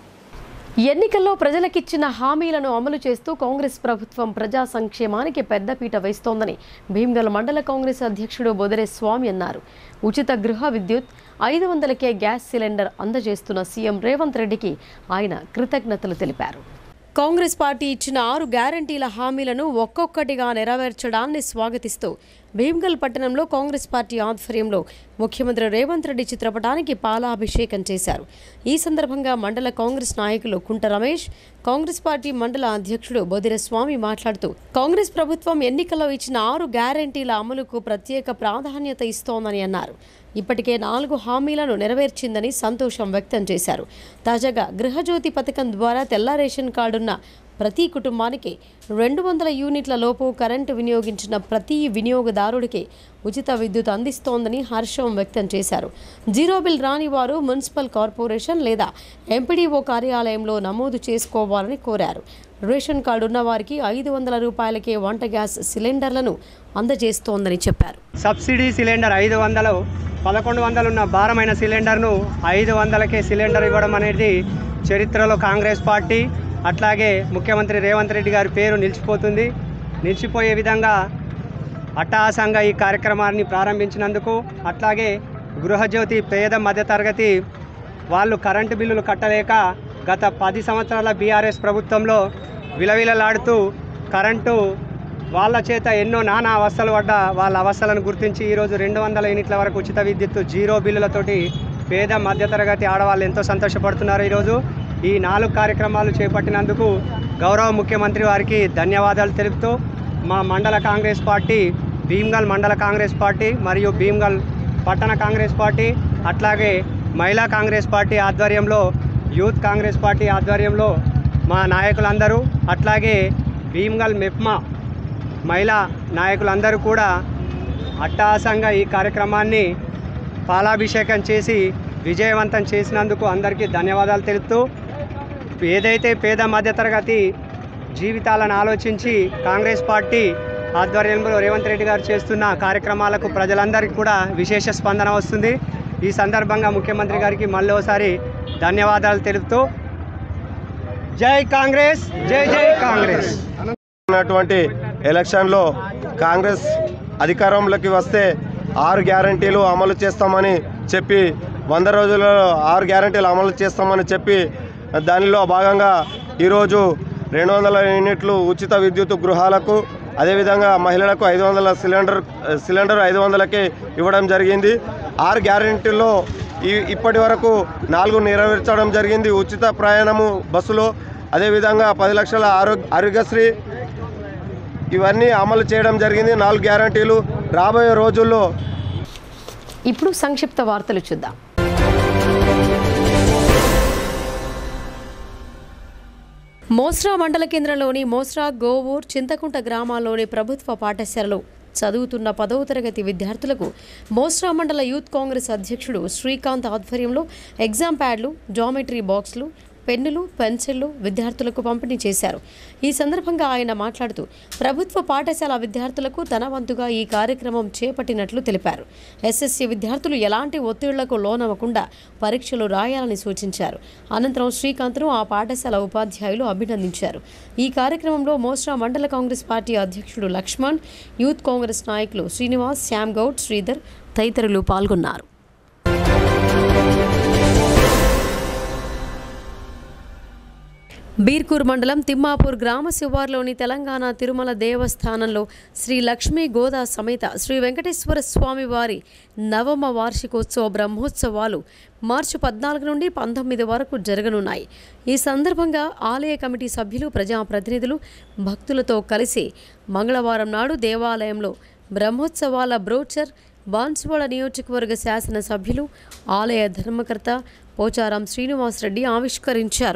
ఎన్నికల్లో ప్రజలకిచ్చిన హామీలను అమలు చేస్తూ కాంగ్రెస్ ప్రభుత్వం ప్రజా సంక్షేమానికి పెద్దపీట వేస్తోందని భీమ్గల్ మండల కాంగ్రెస్ అధ్యక్షుడు బొదరే స్వామి అన్నారు ఉచిత గృహ విద్యుత్ ఐదు వందలకే గ్యాస్ సిలిండర్ అందజేస్తున్న సీఎం రేవంత్ రెడ్డికి ఆయన కృతజ్ఞతలు తెలిపారు కాంగ్రెస్ పార్టీ ఇచ్చిన ఆరు గ్యారంటీల హామీలను ఒక్కొక్కటిగా నెరవేర్చడాన్ని స్వాగతిస్తూ భీమ్గల్ పట్టణంలో కాంగ్రెస్ పార్టీ ఆధ్వర్యంలో ముఖ్యమంత్రి రేవంత్ రెడ్డి చిత్రపటానికి పాలాభిషేకం చేశారు ఈ సందర్భంగా మండల కాంగ్రెస్ నాయకులు కుంట రమేష్ కాంగ్రెస్ పార్టీ మండల అధ్యక్షుడు బొదిర స్వామి మాట్లాడుతూ కాంగ్రెస్ ప్రభుత్వం ఎన్నికల్లో ఇచ్చిన ఆరు గ్యారంటీల అమలుకు ప్రత్యేక ప్రాధాన్యత ఇస్తోందని అన్నారు ఇప్పటికే నాలుగు హామీలను నెరవేర్చిందని సంతోషం వ్యక్తం చేశారు తాజాగా గృహజ్యోతి పథకం ద్వారా తెల్ల రేషన్ కార్డున్న ప్రతి కుటుంబానికి రెండు వందల యూనిట్ల లోపు కరెంటు వినియోగించిన ప్రతి వినియోగదారుడికి ఉచిత విద్యుత్ అందిస్తోందని హర్షం వ్యక్తం చేశారు జీరో బిల్ రాని వారు మున్సిపల్ కార్పొరేషన్ లేదా ఎంపీడీఓ కార్యాలయంలో నమోదు చేసుకోవాలని కోరారు రేషన్ కార్డు ఉన్న వారికి ఐదు వందల రూపాయలకే వంట గ్యాస్ సిలిండర్లను అందజేస్తోందని చెప్పారు సబ్సిడీ సిలిండర్ ఐదు వందలు పదకొండు వందలు ఉన్న భారమైన సిలిండర్ను ఐదు వందలకే సిలిండర్ ఇవ్వడం అనేది చరిత్రలో కాంగ్రెస్ పార్టీ అట్లాగే ముఖ్యమంత్రి రేవంత్ రెడ్డి గారి పేరు నిలిచిపోతుంది నిలిచిపోయే విధంగా అట్టహాసంగా ఈ కార్యక్రమాన్ని ప్రారంభించినందుకు అట్లాగే గృహజ్యోతి పేద మధ్యతరగతి వాళ్ళు కరెంటు బిల్లులు కట్టలేక గత పది సంవత్సరాల బీఆర్ఎస్ ప్రభుత్వంలో విలవిలలాడుతూ కరెంటు వాళ్ళ చేత ఎన్నో నానా అవస్థలు పడ్డ వాళ్ళ అవస్థలను గుర్తించి ఈరోజు రెండు వందల యూనిట్ల వరకు ఉచిత విద్యుత్తు జీరో బిల్లులతోటి పేద మధ్యతరగతి ఆడవాళ్ళు ఎంతో సంతోషపడుతున్నారు ఈరోజు ఈ నాలుగు కార్యక్రమాలు చేపట్టినందుకు గౌరవ ముఖ్యమంత్రి వారికి ధన్యవాదాలు తెలుపుతూ మా మండల కాంగ్రెస్ పార్టీ భీమ్గల్ మండల కాంగ్రెస్ పార్టీ మరియు భీమ్గల్ పట్టణ కాంగ్రెస్ పార్టీ అట్లాగే మహిళా కాంగ్రెస్ పార్టీ ఆధ్వర్యంలో యూత్ కాంగ్రెస్ పార్టీ ఆధ్వర్యంలో మా నాయకులందరూ అట్లాగే భీమ్గల్ మెప్మా మహిళా నాయకులందరూ కూడా అట్టహాసంగా ఈ కార్యక్రమాన్ని పాలాభిషేకం చేసి విజయవంతం చేసినందుకు అందరికీ ధన్యవాదాలు తెలుపుతూ ఏదైతే పేద మధ్యతరగతి జీవితాలను ఆలోచించి కాంగ్రెస్ పార్టీ ఆధ్వర్యంలో రేవంత్ రెడ్డి గారు చేస్తున్న కార్యక్రమాలకు ప్రజలందరికీ కూడా విశేష స్పందన వస్తుంది ఈ సందర్భంగా ముఖ్యమంత్రి గారికి మళ్ళీసారి ధన్యవాదాలు తెలుపుతూ జై కాంగ్రెస్ జై జై కాంగ్రెస్ ఉన్నటువంటి ఎలక్షన్లో కాంగ్రెస్ అధికారంలోకి వస్తే ఆరు గ్యారంటీలు అమలు చేస్తామని చెప్పి వంద రోజుల్లో ఆరు గ్యారంటీలు అమలు చేస్తామని చెప్పి దానిలో భాగంగా ఈరోజు రెండు వందల యూనిట్లు ఉచిత విద్యుత్ గృహాలకు అదేవిధంగా మహిళలకు ఐదు వందల సిలిండర్ సిలిండర్ ఐదు వందలకి ఇవ్వడం జరిగింది ఆరు గ్యారంటీల్లో ఈ ఇప్పటి వరకు నాలుగు నెరవేర్చడం జరిగింది ఉచిత ప్రయాణము బస్సులో అదేవిధంగా పది లక్షల ఆరోగ్య ఆరోగ్యశ్రీ ఇవన్నీ అమలు చేయడం జరిగింది నాలుగు గ్యారంటీలు రాబోయే రోజుల్లో ఇప్పుడు సంక్షిప్త వార్తలు చూద్దాం మోస్రా మండల కేంద్రంలోని మోస్రా గోవూర్ చింతకుంట గ్రామాల్లోని ప్రభుత్వ పాఠశాలలో చదువుతున్న పదవ తరగతి విద్యార్థులకు మోస్రా మండల యూత్ కాంగ్రెస్ అధ్యక్షుడు శ్రీకాంత్ ఆధ్వర్యంలో ఎగ్జామ్ ప్యాడ్లు జామెట్రీ బాక్సులు పెన్నులు పెన్సిళ్లు విద్యార్థులకు పంపిణీ చేశారు ఈ సందర్భంగా ఆయన మాట్లాడుతూ ప్రభుత్వ పాఠశాల విద్యార్థులకు తన వంతుగా ఈ కార్యక్రమం చేపట్టినట్లు తెలిపారు ఎస్ఎస్సీ విద్యార్థులు ఎలాంటి ఒత్తిళ్లకు లోనవ్వకుండా పరీక్షలు రాయాలని సూచించారు అనంతరం శ్రీకాంత్ను ఆ పాఠశాల ఉపాధ్యాయులు అభినందించారు ఈ కార్యక్రమంలో మోస్రా మండల కాంగ్రెస్ పార్టీ అధ్యక్షుడు లక్ష్మణ్ యూత్ కాంగ్రెస్ నాయకులు శ్రీనివాస్ శ్యామ్ గౌడ్ శ్రీధర్ తదితరులు పాల్గొన్నారు బీర్కూర్ మండలం తిమ్మాపూర్ గ్రామ శివార్లోని తెలంగాణ తిరుమల దేవస్థానంలో శ్రీ లక్ష్మీ గోదా సమేత శ్రీ వెంకటేశ్వర స్వామి వారి నవమ వార్షికోత్సవ బ్రహ్మోత్సవాలు మార్చి పద్నాలుగు నుండి పంతొమ్మిది వరకు జరగనున్నాయి ఈ సందర్భంగా ఆలయ కమిటీ సభ్యులు ప్రజాప్రతినిధులు భక్తులతో కలిసి మంగళవారం నాడు దేవాలయంలో బ్రహ్మోత్సవాల బ్రోచర్ బాన్సువాడ నియోజకవర్గ శాసనసభ్యులు ఆలయ ధర్మకర్త పోచారం శ్రీనివాసరెడ్డి ఆవిష్కరించారు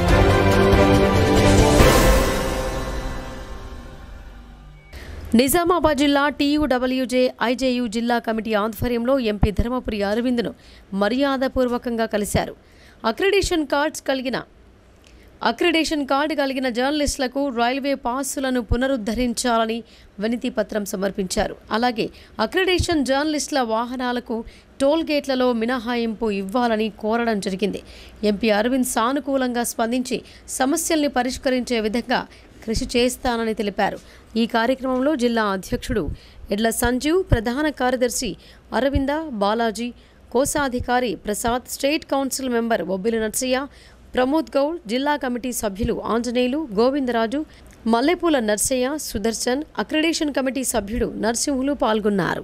నిజామాబాద్ జిల్లా టీయూడబ్ల్యూజే ఐజేయు జిల్లా కమిటీ ఆధ్వర్యంలో ఎంపీ ధర్మపురి అరవింద్ను మర్యాదపూర్వకంగా కలిశారు అక్రిడేషన్ కార్డ్స్ కలిగిన అక్రిడేషన్ కార్డు కలిగిన జర్నలిస్టులకు రైల్వే పాసులను పునరుద్ధరించాలని వినతి పత్రం సమర్పించారు అలాగే అక్రిడేషన్ జర్నలిస్టుల వాహనాలకు టోల్ గేట్లలో మినహాయింపు ఇవ్వాలని కోరడం జరిగింది ఎంపీ అరవింద్ సానుకూలంగా స్పందించి సమస్యల్ని పరిష్కరించే విధంగా కృషి చేస్తానని తెలిపారు ఈ కార్యక్రమంలో జిల్లా అధ్యక్షుడు ఎడ్ల సంజీవ్ ప్రధాన కార్యదర్శి అరవింద బాలాజీ కోశాధికారి Prasad state council member Bobbili Narsaiah Pramod Goud జిల్లా కమిటీ సభ్యులు ఆంజనేయులు గోవిందరాజు మల్లెపూల నర్సయ్య సుదర్శన్ అక్రిడేషన్ కమిటీ సభ్యుడు నరసింహులు పాల్గొన్నారు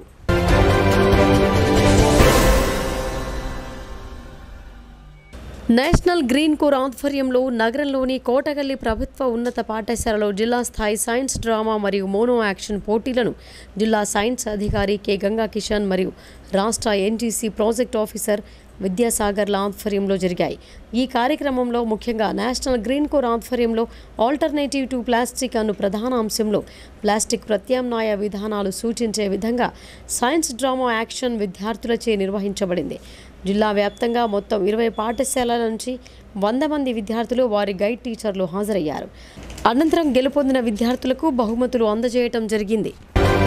నేషనల్ గ్రీన్ కోర్ ఆధ్వర్యంలో నగరంలోని కోటగల్లి ప్రభుత్వ ఉన్నత పాఠశాలలో జిల్లా స్థాయి సైన్స్ డ్రామా మరియు మోనో యాక్షన్ పోటీలను జిల్లా సైన్స్ అధికారి కె గంగా కిషన్ మరియు రాష్ట్ర ఎన్టీసీ ప్రాజెక్ట్ ఆఫీసర్ విద్యాసాగర్ల ఆధ్వర్యంలో జరిగాయి ఈ కార్యక్రమంలో ముఖ్యంగా నేషనల్ గ్రీన్ కోర్ ఆధ్వర్యంలో ఆల్టర్నేటివ్ టు ప్లాస్టిక్ అను ప్రధాన అంశంలో ప్లాస్టిక్ ప్రత్యామ్నాయ విధానాలు సూచించే విధంగా సైన్స్ డ్రామా యాక్షన్ విద్యార్థులచే నిర్వహించబడింది జిల్లా వ్యాప్తంగా మొత్తం ఇరవై పాఠశాలల నుంచి వంద మంది విద్యార్థులు వారి గైడ్ టీచర్లు హాజరయ్యారు అనంతరం గెలుపొందిన విద్యార్థులకు బహుమతులు అందజేయటం జరిగింది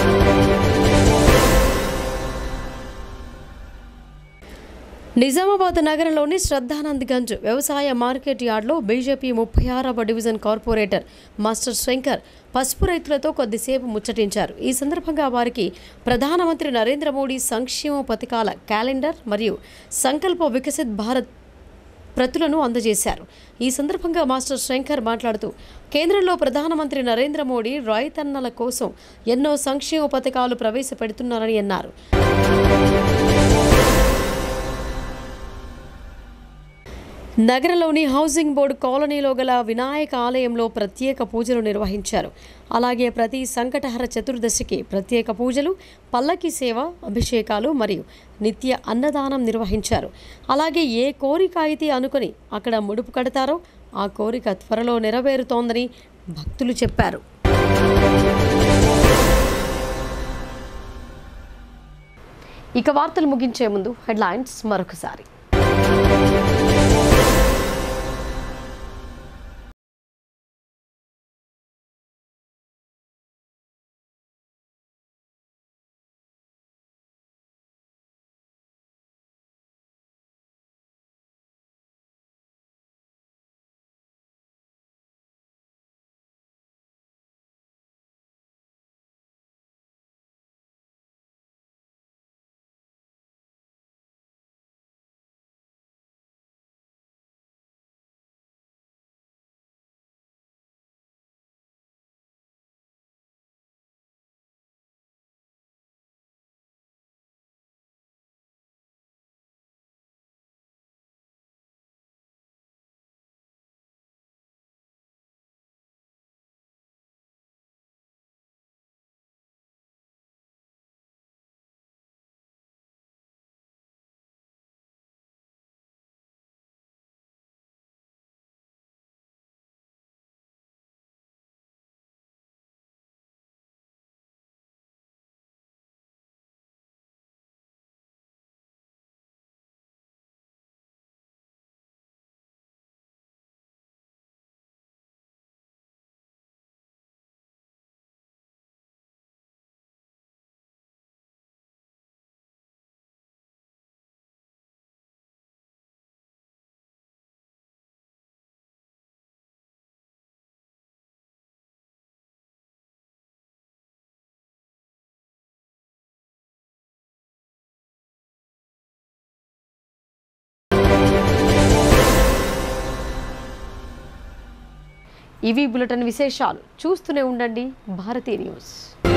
నిజామాబాద్ నగరంలోని శ్రద్ధానంద్ గంజ్ వ్యవసాయ మార్కెట్ యార్డ్లో బీజేపీ ముప్పై ఆరవ డివిజన్ కార్పొరేటర్ మాస్టర్ శంకర్ పసుపు రైతులతో కొద్దిసేపు ముచ్చటించారు ఈ సందర్భంగా వారికి ప్రధానమంత్రి నరేంద్ర మోడీ సంక్షేమ పథకాల క్యాలెండర్ మరియు సంకల్ప వికసిత్ భారత్ ప్రతులను అందజేశారు ఈ సందర్భంగా మాస్టర్ శంకర్ మాట్లాడుతూ కేంద్రంలో ప్రధానమంత్రి నరేంద్ర మోడీ రైతన్నల కోసం ఎన్నో సంక్షేమ పథకాలు ప్రవేశపెడుతున్నారని అన్నారు నగరంలోని హౌసింగ్ బోర్డు కాలనీలో గల వినాయక ఆలయంలో ప్రత్యేక పూజలు నిర్వహించారు అలాగే ప్రతి సంకటహర చతుర్దశికి ప్రత్యేక పూజలు పల్లకి సేవ అభిషేకాలు మరియు నిత్య అన్నదానం నిర్వహించారు అలాగే ఏ కోరిక అయితే అనుకుని అక్కడ ముడుపు కడతారో ఆ కోరిక త్వరలో నెరవేరుతోందని భక్తులు చెప్పారు ఇక వార్తలు ముగించే ముందు హెడ్లైన్స్ మరొకసారి ఇవి బులెటిన్ విశేషాలు చూస్తూనే ఉండండి భారతీ న్యూస్